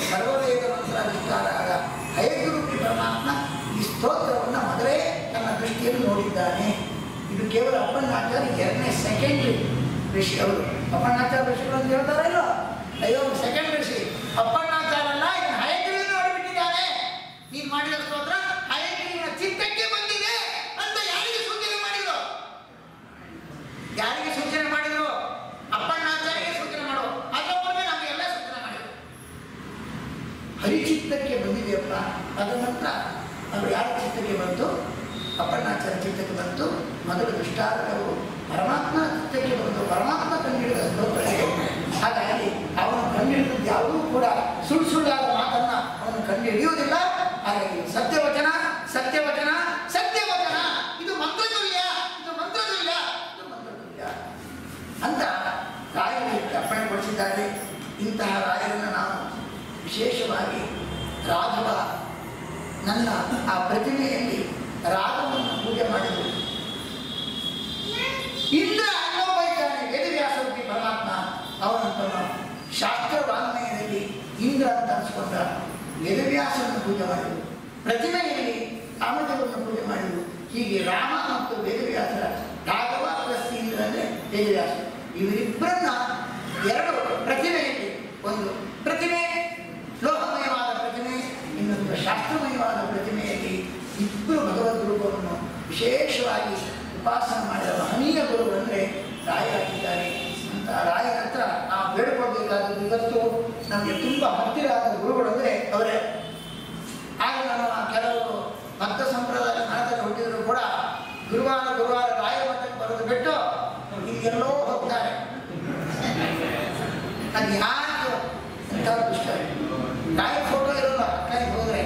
[SPEAKER 1] ಸರ್ವವೇದ ಮಂತ್ರಾಧಿಕಾರಾದ ಹಯಗುರುಪಿ ಪರಮಾತ್ಮ ಈ ಸ್ತೋತ್ರವನ್ನು ಮೊದಲೇ ತನ್ನ ದೃಷ್ಟಿಯಲ್ಲಿ ನೋಡಿದ್ದಾನೆ ಇದು ಕೇವಲ ಅಪ್ಪಣ್ಣಾಚಾರ್ಯ ಎರಡನೇ ಸೆಕೆಂಡ್ರಿ ಋಷಿ ಅವರು ಅಪ್ಪಣ್ಣಾಚಾರ್ಯ ಋಷಿಗಳು ಅಂತ ಹೇಳ್ತಾರೆ ಇಲ್ಲೋ ಅಯ್ಯೋ ಸೆಕೆಂಡ್ ಋಷಿ ಅಪ್ಪಣ್ಣಾಚಾರ್ಯ ಅಲ್ಲ ಇದನ್ನು ಹಯಗ್ರೀವಿ ನೋಡಿಬಿಟ್ಟಿದ್ದಾನೆ ನೀನು ಮಾಡಿದ ಸ್ತೋತ್ರ ಹಯಗ್ರೀವಿನ ಚಿತ್ತಕ್ಕೆ ಬಂದಿದೆ ಅಂತ ಯಾರಿಗೆ ಸೂಚನೆ ಮಾಡಿದ್ರು ಯಾರಿಗೆ ಸೂಚನೆ ಮಾಡಿದ್ರು ಅಪ್ಪಣ್ಣಾಚಾರ್ಯಗೆ ಸೂಚನೆ ಮಾಡು ಅದರೊಬ್ಬರಿಗೆ ನಮಗೆಲ್ಲ ಸೂಚನೆ ಮಾಡಿದ್ರು ಹರಿಚಿತ್ತಕ್ಕೆ ಬಂದಿದೆಯಪ್ಪ ಅದ ನಂತರ ಅವರು ಯಾರ ಚಿತ್ತಕ್ಕೆ ಬಂತು ಅಪ್ಪಣ್ಣಾಚಾರ್ಯ ಚಿತ್ತಕ್ಕೆ ಬಂತು ಮೊದಲು ದುಷ್ಟಾರರು ಪರಮಾತ್ಮ ಚಿತ್ತಕ್ಕೆ ಬಂತು ಪರಮಾತ್ಮ ಕಂಡಿಡಿದ ಸ್ತೋತ್ರ ಇದು. ಹಾಗಾಗಿ ಅವನು ಕಂಡಿಡಿದದ್ದು ಯಾವುದೂ ಕೂಡ ಸುಳ್ಳು ಸುಳ್ಳಾದ ಮಾತನ್ನ ಅವನು ಕಂಡುಹಿಡಿಯುವುದಿಲ್ಲ ಹಾಗಾಗಿ ಸತ್ಯವಚನ ಸತ್ಯವಚನ ಸತ್ಯವಚನ ಇದು ಮಂತ್ರದುಲ್ಯ ಇದು ಮಂತ್ರದುಲ್ಯ ಇದು ಮಂತ್ರದುಲ್ಯ ಅಂತ ರಾಯರಿಗೆ ಅರ್ಪಣೆಗೊಳಿಸಿದ್ದಾರೆ ಇಂತಹ ರಾಯರನ್ನು ನಾವು ವಿಶೇಷವಾಗಿ ರಾಘವ ನನ್ನ ಆ ಪ್ರತಿಮೆಯಲ್ಲಿ ರಾಗವನ್ನು ಪೂಜೆ ಮಾಡಿದರು ಇಂದ್ರ ಅನ್ನೋಬೈತಾನೆ ವೇದವ್ಯಾಸರೂಪಿ ಪರಮಾತ್ಮ ಅವನು ತಮ್ಮ ಶಾಸ್ತ್ರ ವಾಂಗ್ಮಯದಲ್ಲಿ ಇಂದ್ರ ಅಂತ ಅನ್ಸ್ಕೊಂಡ ವೇದವ್ಯಾಸರನ್ನು ಪೂಜೆ ಮಾಡಿದರು ಪ್ರತಿಮೆಯಲ್ಲಿ ಕಾಮದೇವರನ್ನು ಪೂಜೆ ಮಾಡಿದರು ಹೀಗೆ ರಾಮ ಮತ್ತು ವೇದವ್ಯಾಸರ ರಾಘವ ಪ್ಲಸ್ ಇಂದ್ರ ಅಂದರೆ ವೇದವ್ಯಾಸ ಇವರಿಬ್ಬರನ್ನ ಎರಡು ಪ್ರತಿಮೆಯಲ್ಲಿ ಒಂದು ಪ್ರತಿಮೆ ಲೋಹಮಯವಾದ ಪ್ರತಿಮೆ ಇನ್ನೊಂದು ಶಾಸ್ತ್ರಮಯವಾದ ಪ್ರತಿಮೆಯಲ್ಲಿ ಇಬ್ಬರು ಭಗವದ್ ರೂಪವನ್ನು ವಿಶೇಷವಾಗಿ ಉಪಾಸನೆ ಮಾಡಿದ ಮಹನೀಯ ಗುರುಗಳಂದರೆ ರಾಯರಾಗಿದ್ದಾರೆ ಅಂತ ರಾಯರ ಹತ್ರ ನಾವು ಬೇಡ್ಕೊಳ್ಬೇಕಾದದ್ದು ಇವತ್ತು ನಮಗೆ ತುಂಬ ಹತ್ತಿರ ಆದ ಗುರುಗಳಂದರೆ ಅವರೇ ಆಗ ನಮ್ಮ ಕೆಲವರು ಭಕ್ತ ಸಂಪ್ರದಾಯ ನಾಟಕ ಹುಟ್ಟಿದ್ರು ಕೂಡ ಗುರುವಾರ ಗುರುವಾರ ರಾಯರ ಮಠಕ್ಕೆ ಬರೋದು ಬಿಟ್ಟು ಈಗೆಲ್ಲೋ ಹೋಗ್ತಾರೆ ಅದು ಯಾರು ಅಂತ ದುಷ್ಟ ರಾಯರ ಫೋಟೋ ಇರೋಲ್ಲ ಅಕ್ಕನಿಗೆ ಹೋದ್ರೆ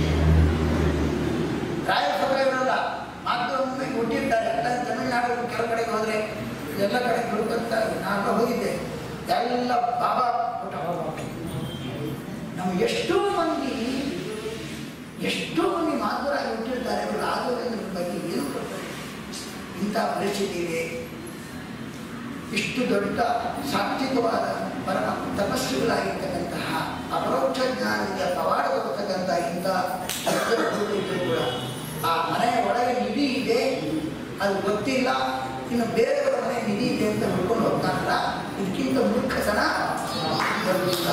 [SPEAKER 1] ರಾಯರ ಫೋಟೋ ಇರೋಲ್ಲ ಮಾತೃಭೂಮಿ ಹುಟ್ಟಿರ್ತಾರೆ ಎಲ್ಲ ತಮಿಳುನಾಡು ಕೆಲವು ಕಡೆಗೆ ಹೋದ್ರೆ ಎಲ್ಲ ಕಡೆ ಹುಡುಕುತ್ತಾರೆ ನಾನು ಹೋಗಿದ್ದೆ ಎಲ್ಲ ಬಾಬಾ ಫೋಟೋ ನಾವು ಎಷ್ಟೋ ಮಂದಿ ಎಷ್ಟೋ ಮಂದಿ ಮಾತುರಾಗಿ ಹುಟ್ಟಿರ್ತಾರೆ ಅವರು ರಾಘವೇಂದ್ರ ಬಗ್ಗೆ ಏನು ಕೊಡ್ತಾರೆ ಇಂಥ ಪರಿಸ್ಥಿತಿ ಇದೆ ಇಷ್ಟು ದೊಡ್ಡ ಸಾತ್ವಿಕವಾದ ಪರಮ ತಪಸ್ಸುಗಳಾಗಿರ್ತಕ್ಕಂತಹ ಅಪರೋಕ್ಷ ಜ್ಞಾನದಿಂದ ಪವಾಡ ಬರತಕ್ಕಂಥ ಇಂಥ ಅದ್ಭುತಗಳು ಕೂಡ ಆ ಮನೆಯ ಒಳಗೆ ನಿಧಿ ಇದೆ ಅದು ಗೊತ್ತಿಲ್ಲ ಇನ್ನು ಬೇರೆಯವರ ಮನೆ ನಿಧಿ ಇದೆ ಅಂತ ಹುಡ್ಕೊಂಡು ಹೋಗ್ತಾರಲ್ಲ ಇದಕ್ಕಿಂತ ಮೂರ್ಖತನ ಬರುವುದಿಲ್ಲ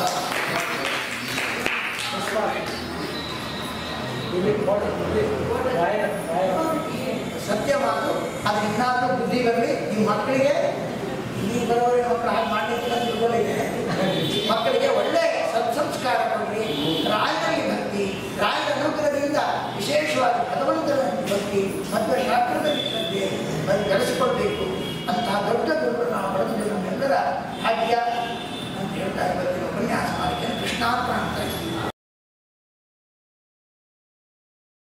[SPEAKER 1] ಸತ್ಯ ಮಾತು ಅದು ಇನ್ನಾದ್ರೂ ಬುದ್ಧಿ ಬರಲಿ ನಿಮ್ಮ ಮಕ್ಕಳಿಗೆ ಇಲ್ಲಿ ಬರೋರಿಗೆ ಮಕ್ಕಳು ಹಾಗೆ ಮಾಡಲಿಕ್ಕೆ ಅಂತ ತಿಳ್ಕೊಂಡಿದ್ದೇನೆ ಮಕ್ಕಳಿಗೆ ಒಳ್ಳೆ ಸತ್ಸಂಸ್ಕಾರ ಕೊಡ್ರಿ ರಾಯನಲ್ಲಿ ಭಕ್ತಿ ರಾಯರ ಅನುಗ್ರಹದಿಂದ ವಿಶೇಷವಾಗಿ ಭಗವಂತನ ಭಕ್ತಿ ಮತ್ತು ಶಾಸ್ತ್ರದಲ್ಲಿ ಶ್ರದ್ಧೆ ಅದು ಬೆಳೆಸಿಕೊಳ್ಬೇಕು ಅಂತಹ ದೊಡ್ಡ ಗುರುಗಳು ನಾವು ಪಡೆದು ನಮ್ಮೆಲ್ಲರ ಭಾಗ್ಯ ಅಂತ ಹೇಳ್ತಾ ಇವತ್ತಿನ ಉಪನ್ಯಾಸ ಮಾಡಿದ್ದೇನೆ ಕೃಷ್ಣಾರ್ಪಣ